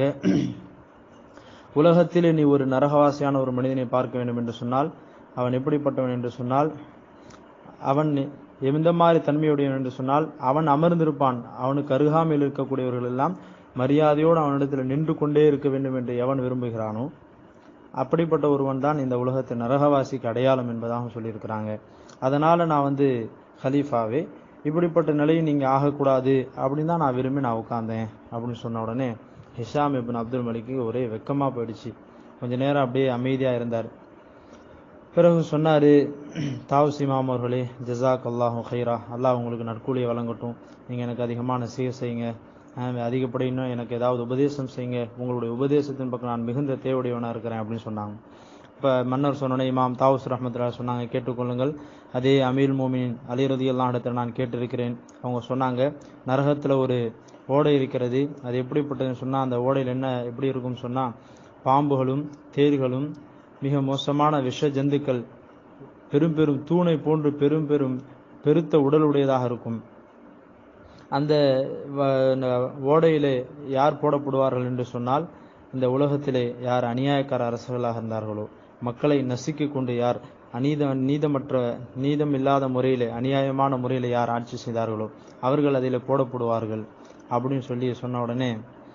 உலகத்திலே நீ ஒரு நரகவாசியான ஒரு மனிதனை பார்க்க வேண்டும் என்று சொன்னால் அவன் எப்படிப்பட்டவன் என்று சொன்னால் அவன் எந்த மாதிரி தன்மையுடையவன் என்று சொன்னால் அவன் அமர்ந்திருப்பான் அவனுக்கு அருகாமையில் இருக்கக்கூடியவர்கள் எல்லாம் மரியாதையோடு அவனிடத்தில் நின்று கொண்டே இருக்க வேண்டும் என்று எவன் விரும்புகிறானோ அப்படிப்பட்ட ஒருவன் தான் இந்த உலகத்து நரகவாசிக்கு அடையாளம் என்பதாக சொல்லியிருக்கிறாங்க அதனால நான் வந்து ஹலீஃபாவே இப்படிப்பட்ட நிலையை நீங்க ஆகக்கூடாது அப்படின்னு தான் நான் விரும்பி நான் உட்கார்ந்தேன் அப்படின்னு சொன்ன உடனே ஹிஷாம் இப்னு அப்துல் மலிக்கு ஒரே வெக்கமா போயிடுச்சு கொஞ்ச நேரம் அப்படியே அமைதியா இருந்தார் பிறகு சொன்னாரு தாவூஸ் இமாம் அவர்களே ஜஸாக் அல்லாஹு ஹைரா அல்லாஹ் உங்களுக்கு நற்கூலியை வழங்கட்டும் நீங்க எனக்கு அதிகமான சீர் செய்யுங்க அஹ் அதிகப்படி இன்னும் எனக்கு ஏதாவது உபதேசம் செய்யுங்க உங்களுடைய உபதேசத்தின் பக்கம் நான் மிகுந்த தேவையுடையவனா இருக்கிறேன் அப்படின்னு சொன்னாங்க இப்ப மன்னர் சொன்னோன்னே இமாம் தாவூஸ் ரஹமத்துல்லா சொன்னாங்க கேட்டுக்கொள்ளுங்கள் அதே அமீர் மோமின் அலி ரதி எல்லாம் இடத்துல நான் கேட்டிருக்கிறேன் அவங்க சொன்னாங்க நரகத்துல ஒரு ஓடை இருக்கிறது அது எப்படிப்பட்டதுன்னு சொன்னா அந்த ஓடையில் என்ன எப்படி இருக்கும்னு சொன்னா பாம்புகளும் தேள்களும் மிக மோசமான விஷ ஜந்துக்கள் பெரும் பெரும் தூணை போன்று பெரும் பெரும் பெருத்த உடலுடையதாக இருக்கும் அந்த வ- ந- ஓடையிலே யார் போடப்படுவார்கள் என்று சொன்னால் இந்த உலகத்திலே யார் அநியாயக்கார அரசர்களாக இருந்தார்களோ மக்களை நசுக்கிக் கொண்டு யார் அநீத நீதமற்ற நீதம் இல்லாத முறையிலே அநியாயமான முறையிலே யார் ஆட்சி செய்தார்களோ அவர்கள் அதில் போடப்படுவார்கள் அப்படின்னு சொல்லி சொன்ன உடனே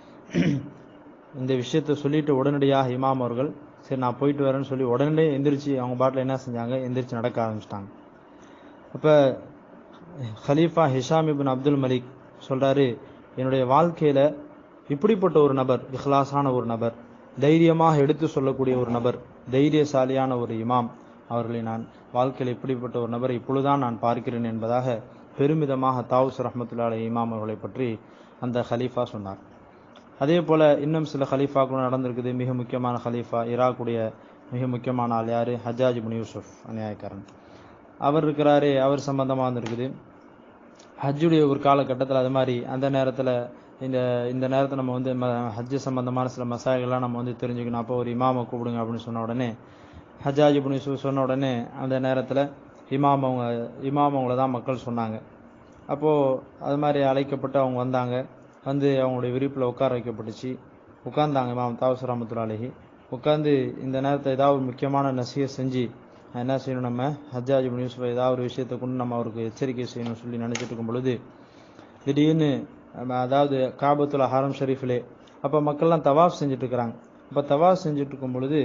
இந்த விஷயத்தை சொல்லிட்டு உடனடியாக இமாம் அவர்கள் சரி நான் போயிட்டு வரேன்னு சொல்லி உடனே எந்திரிச்சு அவங்க பாட்டில் என்ன செஞ்சாங்க எந்திரிச்சு நடக்க ஆரம்பிச்சிட்டாங்க அப்ப ஹலீஃபா ஹிஷாம் இபின் அப்துல் மலிக் சொல்றாரு என்னுடைய வாழ்க்கையில இப்படிப்பட்ட ஒரு நபர் இஹ்லாஸான ஒரு நபர் தைரியமாக எடுத்து சொல்லக்கூடிய ஒரு நபர் தைரியசாலியான ஒரு இமாம் அவர்களை நான் வாழ்க்கையில் இப்படிப்பட்ட ஒரு நபரை இப்பொழுதுதான் நான் பார்க்கிறேன் என்பதாக பெருமிதமாக தாவூஸ் ரஹமத்துல்லா அலை இமாம் அவர்களை பற்றி அந்த ஹலீஃபா சொன்னார் அதே போல இன்னும் சில ஹலீஃபாக்களும் நடந்திருக்குது மிக முக்கியமான ஹலீஃபா ஈராக்குடைய மிக முக்கியமான ஆள் யாரு ஹஜ்ஜாஜ் முனி யூசுப் அநியாயக்காரன் அவர் இருக்கிறாரு அவர் சம்பந்தமா வந்திருக்குது ஹஜ்ஜுடைய ஒரு காலகட்டத்தில் அது மாதிரி அந்த நேரத்தில் இந்த இந்த நேரத்தில் நம்ம வந்து ம ஹஜ்ஜு சம்பந்தமான சில மசாயங்கள்லாம் நம்ம வந்து தெரிஞ்சுக்கணும் அப்போ ஒரு இமாமை கூப்பிடுங்க அப்படின்னு சொன்ன உடனே ஹஜ்ஜாஜ் புனி சொன்ன உடனே அந்த நேரத்தில் இமாம் அவங்க இமாம் அவங்கள தான் மக்கள் சொன்னாங்க அப்போது அது மாதிரி அழைக்கப்பட்டு அவங்க வந்தாங்க வந்து அவங்களுடைய விரிப்பில் உட்கார வைக்கப்பட்டுச்சு உட்கார்ந்தாங்க இமாம் தாவஸ் ரஹமத்துல்லாஹி உட்காந்து இந்த நேரத்தை ஏதாவது ஒரு முக்கியமான நசியை செஞ்சு என்ன செய்யணும் நம்ம ஹஜ்ஜாஜ் பின் யூசுஃப் ஏதாவது ஒரு விஷயத்தை கொண்டு நம்ம அவருக்கு எச்சரிக்கை செய்யணும்னு சொல்லி நினைச்சிட்டு இருக்கும் பொழுது திடீர்னு நம்ம அதாவது காபத்துல ஹாரம் ஷரீஃபிலே அப்போ மக்கள்லாம் தவாஃப் செஞ்சுட்டு இருக்கிறாங்க அப்போ தவாஃப் செஞ்சுட்டு இருக்கும் பொழுது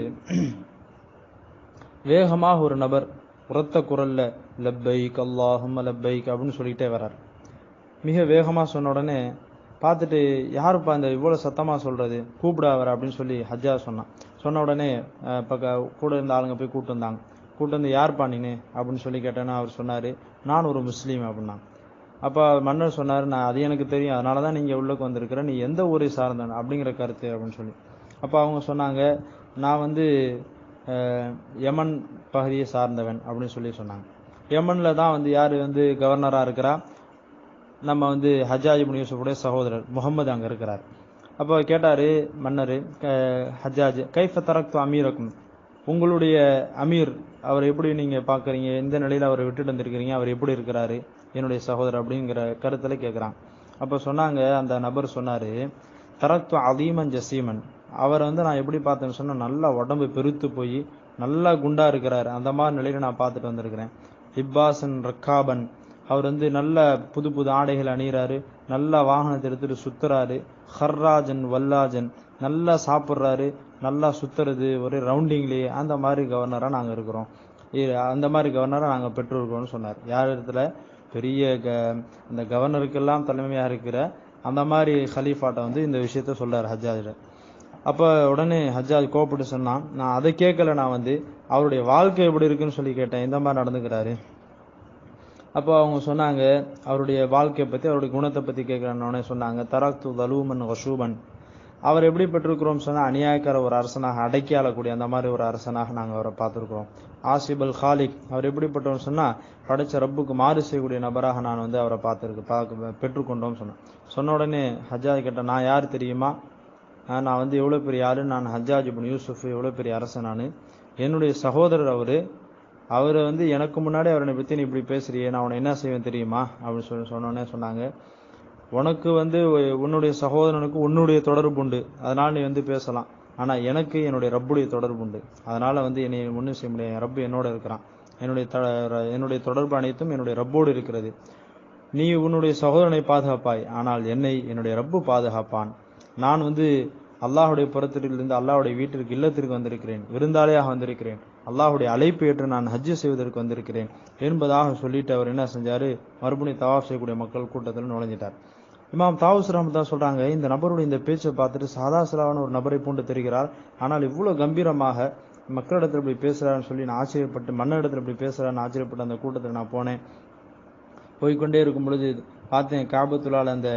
வேகமாக ஒரு நபர் உரத்த குரல்ல லப்பைக் அல்லாஹும் லப்பைக் அப்படின்னு சொல்லிட்டே வர்றார் மிக வேகமாக சொன்ன உடனே பார்த்துட்டு யாருப்பா இந்த இவ்வளோ சத்தமாக சொல்றது கூப்பிட அவர் அப்படின்னு சொல்லி ஹஜ்ஜா சொன்னான் சொன்ன உடனே அஹ், பக்க கூட இருந்த ஆளுங்க போய் கூப்பிட்டு வந்தாங்க கூப்பிட்டு வந்து யார்ப்பா நீனு அப்படின்னு சொல்லி கேட்டேன்னா அவர் சொன்னார் நான் ஒரு முஸ்லீம் அப்படின்னா அப்போ மன்னர் சொன்னார் நான் அது எனக்கு தெரியும் அதனால தான் நீங்கள் உள்ளுக்கு வந்திருக்கிற நீ எந்த ஊரை சார்ந்தவன் அப்படிங்கிற கருத்து அப்படின்னு சொல்லி அப்போ அவங்க சொன்னாங்க நான் வந்து அஹ், யமன் பகுதியை சார்ந்தவன் அப்படின்னு சொல்லி சொன்னாங்க யமனில் தான் வந்து யார் வந்து கவர்னராக இருக்கிறா நம்ம வந்து ஹஜ்ஜாஜ் இப்னு யூசுஃபுடைய சகோதரர் முகமது அங்கே இருக்கிறார் அப்போ கேட்டார் மன்னர் ஹஜ்ஜாஜ் கைஃப தரக்து அமீரக்கும் உங்களுடைய அமீர் அவர் எப்படி நீங்கள் பார்க்குறீங்க எந்த நிலையில் அவரை விட்டுட்டு வந்திருக்கிறீங்க அவர் எப்படி இருக்கிறாரு என்னுடைய சகோதரர் அப்படிங்கிற கருத்தில் கேட்குறான் அப்போ சொன்னாங்க அந்த நபர் சொன்னார் தரக்து அதீமன் ஜசீமன் அவரை வந்து நான் எப்படி பார்த்தேன்னு சொன்னால் நல்லா உடம்பு பெருத்து போய் நல்லா குண்டா இருக்கிறாரு அந்த மாதிரி நிலையில நான் பார்த்துட்டு வந்திருக்கிறேன் இப்பாசன் ரக்காபன் அவர் வந்து நல்ல புது புது ஆடைகள் அணிகிறாரு நல்ல வாகனத்தை எடுத்துட்டு சுத்துறாரு ஹர்ராஜன் வல்லாஜன் நல்லா சாப்பிட்றாரு நல்லா சுத்துறது ஒரு ரவுண்டிங்லேயே அந்த மாதிரி கவர்னராக நாங்கள் இருக்கிறோம் இ- அந்த மாதிரி கவர்னராக நாங்கள் பெற்றிருக்கோம்னு சொன்னார் யார் இடத்துல பெரிய க அந்த கவர்னருக்கெல்லாம் தலைமையாக இருக்கிற அந்த மாதிரி ஹலீஃபாட்ட வந்து இந்த விஷயத்த சொல்றார் ஹஜ்ஜாஜில் அப்போ உடனே ஹஜ்ஜாஜ் கோப்பிட்டு சொன்னான் நான் அதை கேட்கல நான் வந்து அவருடைய வாழ்க்கை எப்படி இருக்குன்னு சொல்லி கேட்டேன் இந்த மாதிரி நடந்துக்கிறாரு அப்போ அவங்க சொன்னாங்க அவருடைய வாழ்க்கையை பற்றி அவருடைய குணத்தை பற்றி கேட்குறேன்னொடனே சொன்னாங்க தராக்து தலூமன் வசூபன் அவர் எப்படி பெற்றிருக்கிறோம் சொன்னால் அநியாயக்கார ஒரு அரசனாக அடக்கி ஆளக்கூடிய அந்த மாதிரி ஒரு அரசனாக நாங்கள் அவரை பார்த்துருக்குறோம் ஆசிப் அல் காலிக் அவர் எப்படிப்பட்டவன் சொன்னால் படைச்ச ரப்புக்கு மாறு செய்யக்கூடிய நபராக நான் வந்து அவரை பார்த்துருக்கு பார்க்க பெற்றுக்கொண்டோம் சொன்னேன் சொன்ன உடனே ஹஜ்ஜாஜ் கேட்ட நான் யார் தெரியுமா ஆஹ் நான் வந்து எவ்வளோ பெரிய ஆளு நான் ஹஜ்ஜாஜ் இப்னு யூசுஃப் எவ்வளோ பெரிய அரசன் நான் என்னுடைய சகோதரர் அவரு அவர் வந்து எனக்கு முன்னாடி அவரை பற்றி நீ இப்படி பேசுறியே நான் உன்னை என்ன செய்வேன் தெரியுமா அப்படின்னு சொல்லி சொன்னோடனே சொன்னாங்க உனக்கு வந்து உ- உன்னுடைய சகோதரனுக்கு உன்னுடைய தொடர்பு உண்டு அதனால நீ வந்து பேசலாம் ஆனா எனக்கு என்னுடைய ரப்புடைய தொடர்பு உண்டு அதனால வந்து என்னை ஒன்றும் செய்ய முடியாது என் ரப்பு என்னோட இருக்கிறான் என்னுடைய த- என்னுடைய தொடர்பு அனைத்தும் என்னுடைய ரப்போடு இருக்கிறது நீ உன்னுடைய சகோதரனை பாதுகாப்பாய் ஆனால் என்னை என்னுடைய ரப்பு பாதுகாப்பான் நான் வந்து அல்லாஹுடைய புறத்திலிருந்து அல்லாஹ்வுடைய வீட்டிற்கு இல்லத்திற்கு வந்திருக்கிறேன் விருந்தாளியாக வந்திருக்கிறேன் அல்லாஹ்வுடைய அழைப்பு ஏற்று நான் ஹஜ்ஜு செய்வதற்கு வந்திருக்கிறேன் என்பதாக சொல்லிட்டு அவர் என்ன செஞ்சாரு மறுபடியும் தவாஃப் செய்யக்கூடிய மக்கள் கூட்டத்தில் நுழைஞ்சிட்டார் இமாம் தாவூஸ் ரஹமத் சொல்றாங்க இந்த நபருடைய இந்த பேச்சை பார்த்துட்டு சாதா சிலாவான ஒரு நபரை போன்று தெரிகிறார் ஆனால் இவ்வளவு கம்பீரமாக மக்களிடத்தில் இப்படி பேசுறாருன்னு சொல்லி நான் ஆச்சரியப்பட்டு மன்னரிடத்தில் இப்படி பேசுறாருன்னு ஆச்சரியப்பட்டு அந்த கூட்டத்தில் நான் போனேன் போய்க்கொண்டே இருக்கும் பொழுது பார்த்தேன் காபத்துலால் அந்த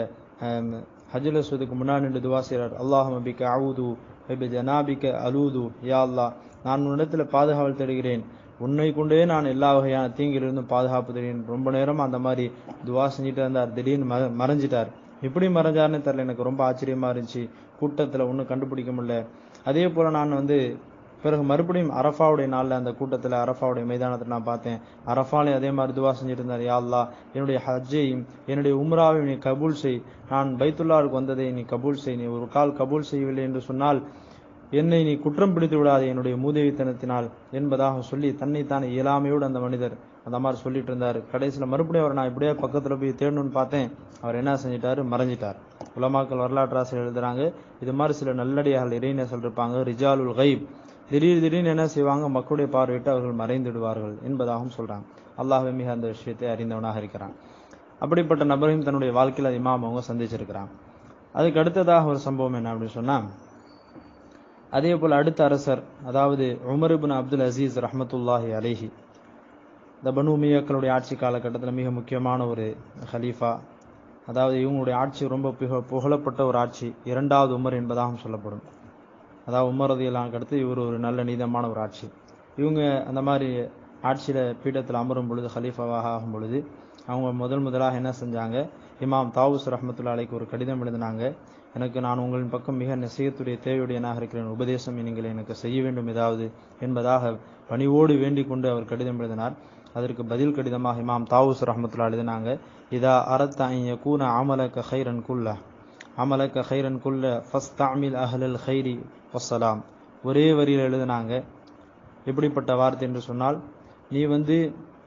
ஹஜ்ல சுதுக்கு முன்னாடி நின்று துவா செய்கிறார் அல்லாஹ் பிக்க அவுது பி ஜனாபிக்க அலூது யா அல்லாஹ் நான் உன்னிடத்தில் பாதுகாவல் தேடுகிறேன் உன்னை கொண்டே நான் எல்லா வகையான தீங்கிலிருந்தும் பாதுகாப்பு தேடுகிறேன் ரொம்ப நேரம் அந்த மாதிரி துவா செஞ்சுட்டு இருந்தார் திடீர்னு மற மறைஞ்சிட்டார் எப்படி மறைஞ்சாருன்னு தெரியல எனக்கு ரொம்ப ஆச்சரியமா இருந்துச்சு கூட்டத்தில் ஒன்றும் கண்டுபிடிக்க முடியல அதே போல நான் வந்து பிறகு மறுபடியும் அரஃபாவுடைய நாள்ல அந்த கூட்டத்துல அரஃபாவுடைய மைதானத்தை நான் பார்த்தேன் அரஃபாலையும் அதே மாதிரி துவா செஞ்சுட்டு இருந்தார் யா அல்லாஹ் என்னுடைய ஹஜ்ஜையும் என்னுடைய உம்ராவையும் நீ கபூல் செய் நான் பைத்துல்லாவுக்கு வந்ததை நீ கபூல் செய் நீ ஒரு கால் கபூல் செய்யவில்லை என்று சொன்னால் என்னை நீ குற்றம் பிடித்து விடாதே என்னுடைய மூதேவித்தனத்தினால் என்பதாக சொல்லி தன்னைத்தானே இயலாமையோடு அந்த மனிதர் அந்த மாதிரி சொல்லிட்டு இருந்தார் கடைசியில் மறுபடியும் அவர் நான் இப்படியே பக்கத்துல போய் தேடணும்னு பார்த்தேன் அவர் என்ன செஞ்சிட்டாரு மறைஞ்சிட்டார் உலமாக்கள் வரலாற்று ஆசிரியர் எழுதுறாங்க இது மாதிரி சில நல்லடியார்கள் இறைநேசல் இருப்பாங்க ரிஜாலுல் கைப் திடீர் திடீர்னு என்ன செய்வாங்க மக்களுடைய பார்வையிட்டு அவர்கள் மறைந்து விடுவார்கள் என்பதாகவும் சொல்றாங்க அல்லாஹ்வே மிக அந்த விஷயத்தை அறிந்தவனாக இருக்கிறான் அப்படிப்பட்ட நபரையும் தன்னுடைய வாழ்க்கையில இமாம் அவங்க சந்திச்சிருக்கிறாங்க அதுக்கு அடுத்ததாக ஒரு சம்பவம் என்ன அப்படின்னு சொன்னா அதே போல அடுத்த அரசர் அதாவது உமர் இப்னு அப்துல் அசீஸ் ரஹமத்துல்லாஹி அலைஹி இந்த பனு உமையாக்களுடைய ஆட்சி காலகட்டத்தில் மிக முக்கியமான ஒரு ஹலீஃபா அதாவது இவங்களுடைய ஆட்சி ரொம்ப புக புகழப்பட்ட ஒரு ஆட்சி இரண்டாவது உமர் என்பதாகவும் சொல்லப்படும் அதாவது உமர் ரதியெல்லாம் அடுத்து இவர் ஒரு நல்ல நீதமான ஒரு ஆட்சி இவங்க அந்த மாதிரி ஆட்சியில பீடத்தில் அமரும் பொழுது ஹலீஃபாவாக ஆகும் பொழுது அவங்க முதல் முதலாக என்ன செஞ்சாங்க இமாம் தாவூஸ் ரஹமத்துல்லா அலைக்கு ஒரு கடிதம் எழுதினாங்க எனக்கு நான் உங்களின் பக்கம் மிக நெசையத்துடைய தேவையுடையனாக இருக்கிறேன் உபதேசம் நீங்கள் எனக்கு செய்ய வேண்டும் ஏதாவது என்பதாக பணிவோடு வேண்டிக் கொண்டு அவர் கடிதம் எழுதினார் அதற்கு பதில் கடிதமாக இமாம் தாவூஸ் ரஹமத்துல்லா எழுதினாங்க இதா அரத்த யகூன அமலக ஹைரன் குல்ல அமலக ஹைரன் குல்ல ஃபஸ்தாமில் அஹ்லல் ஹைரி வசலாம் ஒரே வரியில் எழுதினாங்க எப்படிப்பட்ட வார்த்தை என்று சொன்னால் நீ வந்து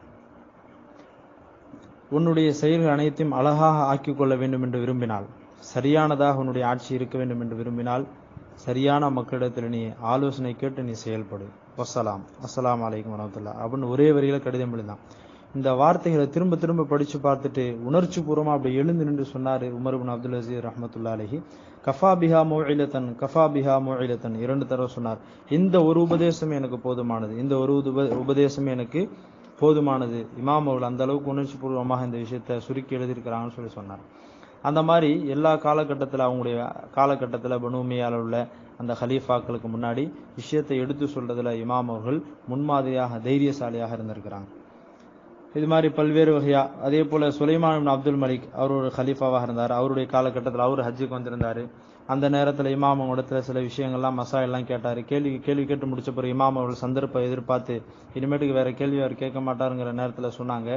உன்னுடைய செயல்கள் அனைத்தையும் அழகாக ஆக்கிக் கொள்ள வேண்டும் என்று விரும்பினால் சரியானதாக உன்னுடைய ஆட்சி இருக்க வேண்டும் என்று விரும்பினால் சரியான மக்களிடத்தில் நீ ஆலோசனை கேட்டு நீ செயல்படு வசலாம் அஸ்ஸலாமு அலைக்கும் வரமத்துல்லா அப்படின்னு ஒரே வரியில கடிதம் எழுதான் இந்த வார்த்தைகளை திரும்ப திரும்ப படிச்சு பார்த்துட்டு உணர்ச்சி பூர்வமா அப்படி எழுந்து நின்று சொன்னாரு உமர் பின் அப்துல் அசீஸ் ரஹமத்துல்லா அலஹி கஃபா பிஹா மோயிலத்தன் கஃபா பிஹா மோயிலத்தன் இரண்டு தடவை சொன்னார் இந்த ஒரு உபதேசம் எனக்கு போதுமானது இந்த ஒரு உப உபதேசம் எனக்கு போதுமானது இமாம் அவர்கள் அந்த அளவுக்கு உணர்ச்சி பூர்வமாக இந்த விஷயத்தை சுருக்கி எழுதியிருக்கிறாங்கன்னு சொல்லி சொன்னார் அந்த மாதிரி எல்லா காலகட்டத்தில் அவங்களுடைய காலகட்டத்தில் பனூமியால் உள்ள அந்த ஹலீஃபாக்களுக்கு முன்னாடி விஷயத்தை எடுத்து சொல்றதுல இமாம் அவர்கள் முன்மாதிரியாக தைரியசாலியாக இருந்திருக்கிறாங்க இது மாதிரி பல்வேறு வகையா அதே போல சுலைமான் அப்துல் மலிக் அவர் ஒரு ஹலீஃபாவாக இருந்தார் அவருடைய காலகட்டத்தில் அவர் ஹஜ்ஜுக்கு வந்திருந்தாரு அந்த நேரத்தில் இமாம் இடத்துல சில விஷயங்கள்லாம் மசா எல்லாம் கேட்டார் கேள்வி கேள்வி கேட்டு முடிச்ச பிறகு இமாம் அவர்கள் சந்தர்ப்பம் எதிர்பார்த்து இனிமேட்டுக்கு வேற கேள்வி அவர் கேட்க மாட்டாருங்கிற நேரத்தில் சொன்னாங்க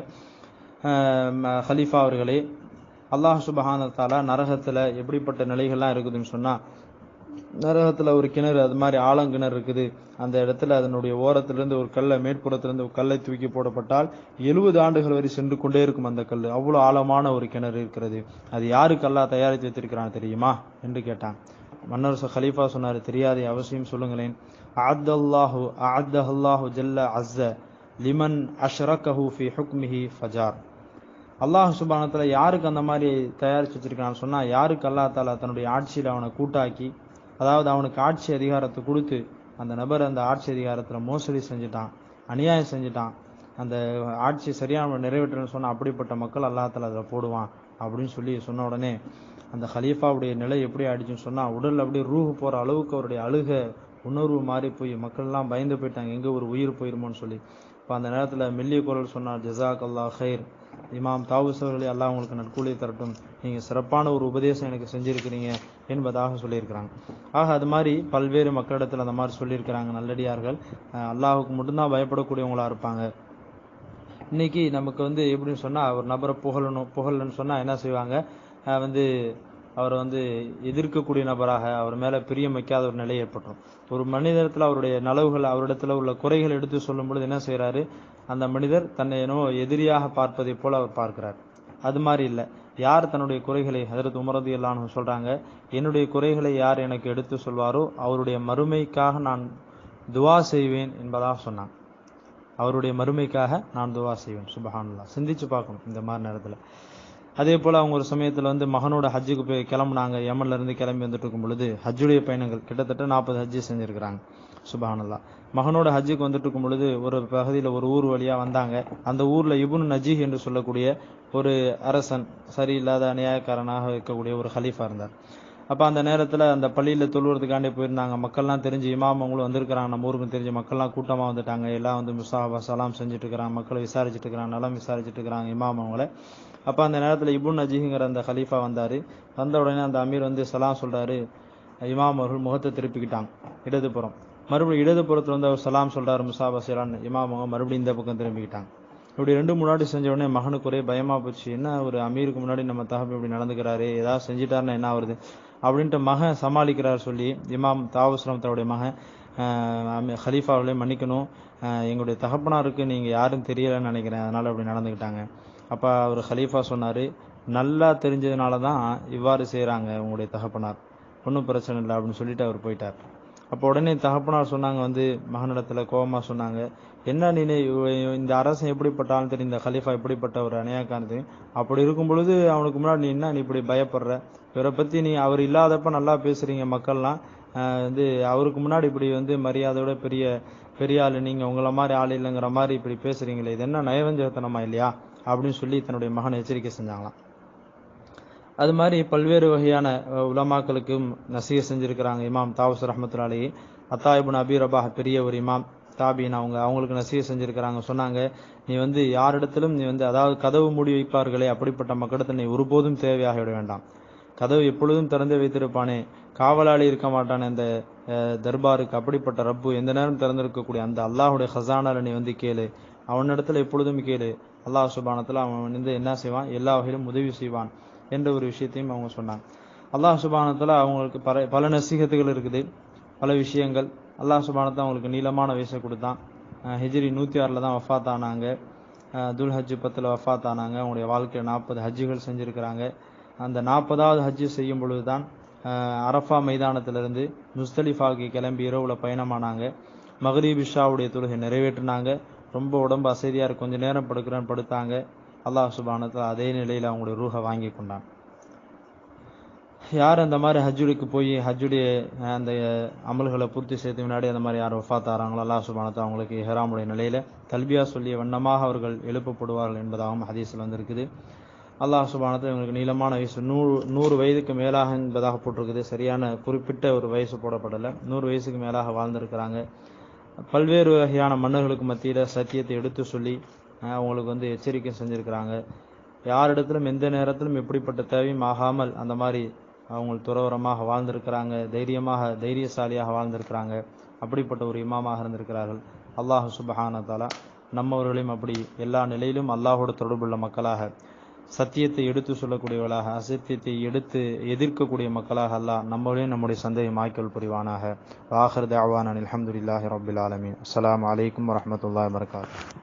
ஹலீஃபா அவர்களே அல்லாஹ் சுபஹானத்தாலா நரகத்தில் எப்படிப்பட்ட நிலைகள்லாம் இருக்குதுன்னு சொன்னால் நரகத்தில் ஒரு கிணறு அது மாதிரி ஆழங்கிணறு இருக்குது அந்த இடத்துல அதனுடைய ஓரத்திலிருந்து ஒரு கல்லை மேற்புறத்திலிருந்து ஒரு கல்லை தூக்கி போடப்பட்டால் எழுபது ஆண்டுகள் வரை சென்று கொண்டே இருக்கும் அந்த கல் அவ்வளோ ஆழமான ஒரு கிணறு இருக்கிறது அது யாரு கல்லா தயாரித்து வைத்திருக்கிறான் தெரியுமா என்று கேட்டான் மன்னர் ஹலீஃபா சொன்னார் தெரியாதே அவசியம் சொல்லுங்களேன் அஅத்தல்லாஹு அஅத்தஹல்லாஹு ஜல்ல அஸ்ஸ லிமன் அஷ்ரக்கஹு ஃபி ஹுக்மிஹி ஃபஜார் அல்லாஹ் சுபானத்துல யாருக்கு அந்த மாதிரி தயாரிச்சு வச்சிருக்கான்னு சொன்னா யாருக்கு அல்லா தாலா தன்னுடைய ஆட்சியில அவனை கூட்டாக்கி அதாவது அவனுக்கு ஆட்சி அதிகாரத்தை கொடுத்து அந்த நபர் அந்த ஆட்சி அதிகாரத்துல மோசடி செஞ்சுட்டான் அநியாயம் செஞ்சுட்டான் அந்த ஆட்சி சரியான நிறைவேற்றணும்னு சொன்னா அப்படிப்பட்ட மக்கள் அல்லாஹால அதில் போடுவான் அப்படின்னு சொல்லி சொன்ன உடனே அந்த ஹலீஃபாவுடைய நிலை எப்படி ஆயிடுச்சுன்னு சொன்னா உடல் அப்படியே ரூஹு போற அளவுக்கு அவருடைய அழுக உணர்வு மாறி போய் மக்கள்லாம் பயந்து போயிட்டாங்க எங்க ஒரு உயிர் போயிருமோன்னு சொல்லி இப்போ அந்த நேரத்துல மெல்லிய குரல் சொன்னார் ஜசாக் அல்லா ஹைர் இமாம் தாவூஸ் அவர்களே அல்லாஹ் உங்களுக்கு நட்கூலியை தரட்டும் நீங்க சிறப்பான ஒரு உபதேசம் எனக்கு செஞ்சிருக்கிறீங்க என்பதாக சொல்லியிருக்கிறாங்க ஆக அது மாதிரி பல்வேறு மக்களிடத்தில் அந்த மாதிரி சொல்லியிருக்கிறாங்க நல்லடியார்கள் அல்லாஹுக்கு மட்டும்தான் பயப்படக்கூடியவங்களா இருப்பாங்க இன்னைக்கு நமக்கு வந்து எப்படின்னு சொன்னா ஒரு நபரை புகழணும் புகழன்னு சொன்னா என்ன செய்வாங்க வந்து அவரை வந்து எதிர்க்கக்கூடிய நபராக அவர் மேல பிரியம் வைக்காத ஒரு நிலை ஏற்பட்டுரும் ஒரு மனிதத்துல அவருடைய நலவுகள் அவரிடத்துல உள்ள குறைகள் எடுத்து சொல்லும் பொழுது என்ன செய்யறாரு அந்த மனிதர் தன்னை என்னவோ எதிரியாக பார்ப்பதை போல அவர் பார்க்கிறார் அது மாதிரி இல்லை யார் தன்னுடைய குறைகளை ஹதரத் உமரது எல்லாம் சொல்றாங்க என்னுடைய குறைகளை யார் எனக்கு எடுத்து சொல்வாரோ அவருடைய மறுமைக்காக நான் துவா செய்வேன் என்பதாக சொன்னான் அவருடைய மறுமைக்காக நான் துவா செய்வேன் சுபஹானுல்லா சிந்திச்சு பார்க்கணும் இந்த மாதிரி நேரத்துல அதே போல அவங்க ஒரு சமயத்துல வந்து மகனோட ஹஜ்ஜுக்கு போய் கிளம்புனாங்க யமன்ல இருந்து கிளம்பி வந்துட்டு இருக்கும் பொழுது ஹஜ்ஜுடைய பயணங்கள் கிட்டத்தட்ட நாற்பது ஹஜ்ஜு செஞ்சிருக்கிறாங்க சுபஹானல்லா மகனோட ஹஜ்ஜுக்கு வந்துட்டு இருக்கும் பொழுது ஒரு பகுதியில் ஒரு ஊர் வழியா வந்தாங்க அந்த ஊர்ல இபுன் நஜீஹ் என்று சொல்லக்கூடிய ஒரு அரசன் சரியில்லாத அநியாயக்காரனாக இருக்கக்கூடிய ஒரு ஹலீஃபா இருந்தார் அப்ப அந்த நேரத்துல அந்த பள்ளியில தொழுவதுக்காண்டி போயிருந்தாங்க மக்கள்லாம் தெரிஞ்சு இமாம் அவங்களும் வந்திருக்கிறாங்க நம்ம ஊருக்கு தெரிஞ்ச மக்கள்லாம் கூட்டமா வந்துட்டாங்க எல்லாம் வந்து முசாபா சலாம் செஞ்சுட்டு இருக்கிறாங்க மக்களை விசாரிச்சுட்டு இருக்கிறாங்க நலம் விசாரிச்சுட்டு இருக்கிறாங்க இமாம் அவங்கள அப்ப அந்த நேரத்துல இபுன் நஜீஹுங்கிற அந்த ஹலீஃபா வந்தாரு வந்த உடனே அந்த அமீர் வந்து சலாம் சொல்றாரு இமாம் அவர்கள் முகத்தை திருப்பிக்கிட்டாங்க இடதுபுறம் மறுபடியும் இடதுபுறத்துல வந்து அவர் சலாம் சொல்றாரு முசாபா சிலான்னு இமாம் அவங்க மறுபடியும் இந்த பக்கம் திரும்பிக்கிட்டாங்க இப்படி ரெண்டு முன்னாடி செஞ்ச உடனே மகனுக்கு ஒரே பயமா போச்சு என்ன ஒரு அமீருக்கு முன்னாடி நம்ம தகப்பு இப்படி நடந்துக்கிறாரு ஏதாவது செஞ்சிட்டாருன்னா என்ன வருது அப்படின்ட்டு மகன் சமாளிக்கிறார் சொல்லி இமாம் தாவஸ்ரம் தன்னுடைய மகன் ஹலீஃபா அவர்களே மன்னிக்கணும் எங்களுடைய தகப்பனாருக்கு நீங்க யாரும் தெரியலன்னு நினைக்கிறேன் அதனால அப்படி நடந்துக்கிட்டாங்க அப்ப அவர் ஹலீஃபா சொன்னாரு நல்லா தெரிஞ்சதுனால தான் இவ்வாறு செய்யறாங்க உங்களுடைய தகப்பனார் ஒன்றும் பிரச்சனை இல்லை அப்படின்னு சொல்லிட்டு அவர் போயிட்டார் அப்போ உடனே தகப்பனார் சொன்னாங்க வந்து மகனிடத்துல கோபமா சொன்னாங்க என்ன நீ இந்த அரசன் எப்படிப்பட்டாலும் தெரியும் இந்த கலீஃபா எப்படிப்பட்ட ஒரு அணையாக்கான தெரியும் அப்படி இருக்கும் பொழுது அவனுக்கு முன்னாடி நீ என்ன நீ இப்படி பயப்படுற இவரை பத்தி நீ அவர் இல்லாதப்ப நல்லா பேசுறீங்க மக்கள்லாம் ஆஹ் வந்து அவருக்கு முன்னாடி இப்படி வந்து மரியாதையோட பெரிய பெரிய ஆளு நீங்க உங்களை மாதிரி ஆள் இல்லைங்கிற மாதிரி இப்படி பேசுறீங்களே இது என்ன நயவஞ்சகத்தனமா இல்லையா அப்படின்னு சொல்லி தன்னுடைய மகன் எச்சரிக்கை செஞ்சாங்களாம் அது மாதிரி பல்வேறு வகையான அஹ், உலமாக்களுக்கும் நசீக செஞ்சிருக்கிறாங்க இமாம் தாவஸ் ரஹமத்துல்லா அலி அத்தாயிபுன் அபி ரபாஹ் பெரிய ஒரு இமாம் தாபீன் அவங்க அவங்களுக்கு நசீக செஞ்சிருக்கிறாங்க சொன்னாங்க நீ வந்து யாரிடத்திலும் நீ வந்து அதாவது கதவு மூடி வைப்பார்களே அப்படிப்பட்ட மக்களிடத்தில் நீ ஒருபோதும் தேவையாக விட வேண்டாம் கதவு எப்பொழுதும் திறந்து வைத்திருப்பானே காவலாளி இருக்க மாட்டானே அந்த அஹ், தர்பாருக்கு அப்படிப்பட்ட ரப்பு எந்த நேரம் திறந்திருக்கக்கூடிய அந்த அல்லாஹுடைய ஹசானால நீ வந்து கேளு அவனிடத்துல எப்பொழுதும் கேளு அல்லாஹ் சுபானத்துல அவன் வந்து என்ன செய்வான் எல்லா வகையிலும் உதவி செய்வான் என்ற ஒரு விஷயத்தையும் அவங்க சொன்னாங்க அல்லாஹ் சுபானத்துல அவங்களுக்கு பல பல நசீகத்துகள் இருக்குது பல விஷயங்கள் அல்லாஹ் சுபானத்தை அவங்களுக்கு நீளமான வயசை கொடுத்தான் அஹ் ஹிஜ்ரி நூத்தி ஆறுல தான் வஃபாத் ஆனாங்க அஹ் துல் ஹஜ் பத்துல வஃபாத் ஆனாங்க அவங்களுடைய வாழ்க்கையில நாற்பது ஹஜ்ஜுகள் செஞ்சிருக்கிறாங்க அந்த நாற்பதாவது ஹஜ்ஜு செய்யும் பொழுதுதான் அஹ் அரஃபா மைதானத்திலிருந்து முஸ்தலிஃபாவுக்கு கிளம்பி இரவுல பயணமானாங்க மகரீப் இஷாவுடைய தொழுகை நிறைவேற்றினாங்க ரொம்ப உடம்பு அசதியா இருக்கு கொஞ்ச நேரம் படுக்கிறேன்னு படுத்தாங்க அல்லாஹ் சுபானத்தில் அதே நிலையில அவங்களுடைய ரூஹை வாங்கி கொண்டான் யார் அந்த மாதிரி ஹஜ்ஜுக்கு போய் ஹஜ்ஜுடைய அஹ், அந்த அமல்களை பூர்த்தி செய்து முன்னாடி அந்த மாதிரி யார் வஃபாத் ஆறாங்களோ அல்லாஹ் சுபானத்தை அவங்களுக்கு இஹ்ராமுடைய நிலையில தல்பியா சொல்லிய வண்ணமாக அவர்கள் எழுப்பப்படுவார்கள் என்பதாகவும் ஹதீஸில் வந்திருக்குது அல்லாஹ் சுபானத்தை இவங்களுக்கு நீளமான வயசு நூறு நூறு வயதுக்கு மேலாக என்பதாக போட்டிருக்குது சரியான குறிப்பிட்ட ஒரு வயசு போடப்படலை நூறு வயசுக்கு மேலாக வாழ்ந்திருக்கிறாங்க பல்வேறு வகையான மன்னர்களுக்கு மத்தியில சத்தியத்தை எடுத்து சொல்லி அஹ், அவங்களுக்கு வந்து எச்சரிக்கை செஞ்சிருக்கிறாங்க யாரிடத்திலும் எந்த நேரத்திலும் எப்படிப்பட்ட தேவையும் ஆகாமல் அந்த மாதிரி அவங்க துறவரமாக வாழ்ந்திருக்கிறாங்க தைரியமாக தைரியசாலியாக வாழ்ந்திருக்கிறாங்க அப்படிப்பட்ட ஒரு இமாமாக இருந்திருக்கிறார்கள் அல்லாஹ் சுபஹான தாலா நம்மவர்களையும் அப்படி எல்லா நிலையிலும் அல்லாஹோட தொடர்புள்ள மக்களாக சத்தியத்தை எடுத்து சொல்லக்கூடியவர்களாக அசத்தியத்தை எடுத்து எதிர்க்கக்கூடிய மக்களாக அல்லாஹ் நம்மளையும் நம்முடைய சந்தேகம் ஆய்க்கல் புரிவானாக வாஹர் தாவான் அல்ஹம்துலில்லாஹி ரபில் ஆலமீன் அஸ்ஸலாமு அலைக்கும் வரஹ்மத்துல்லாஹி வபரகாத்துஹு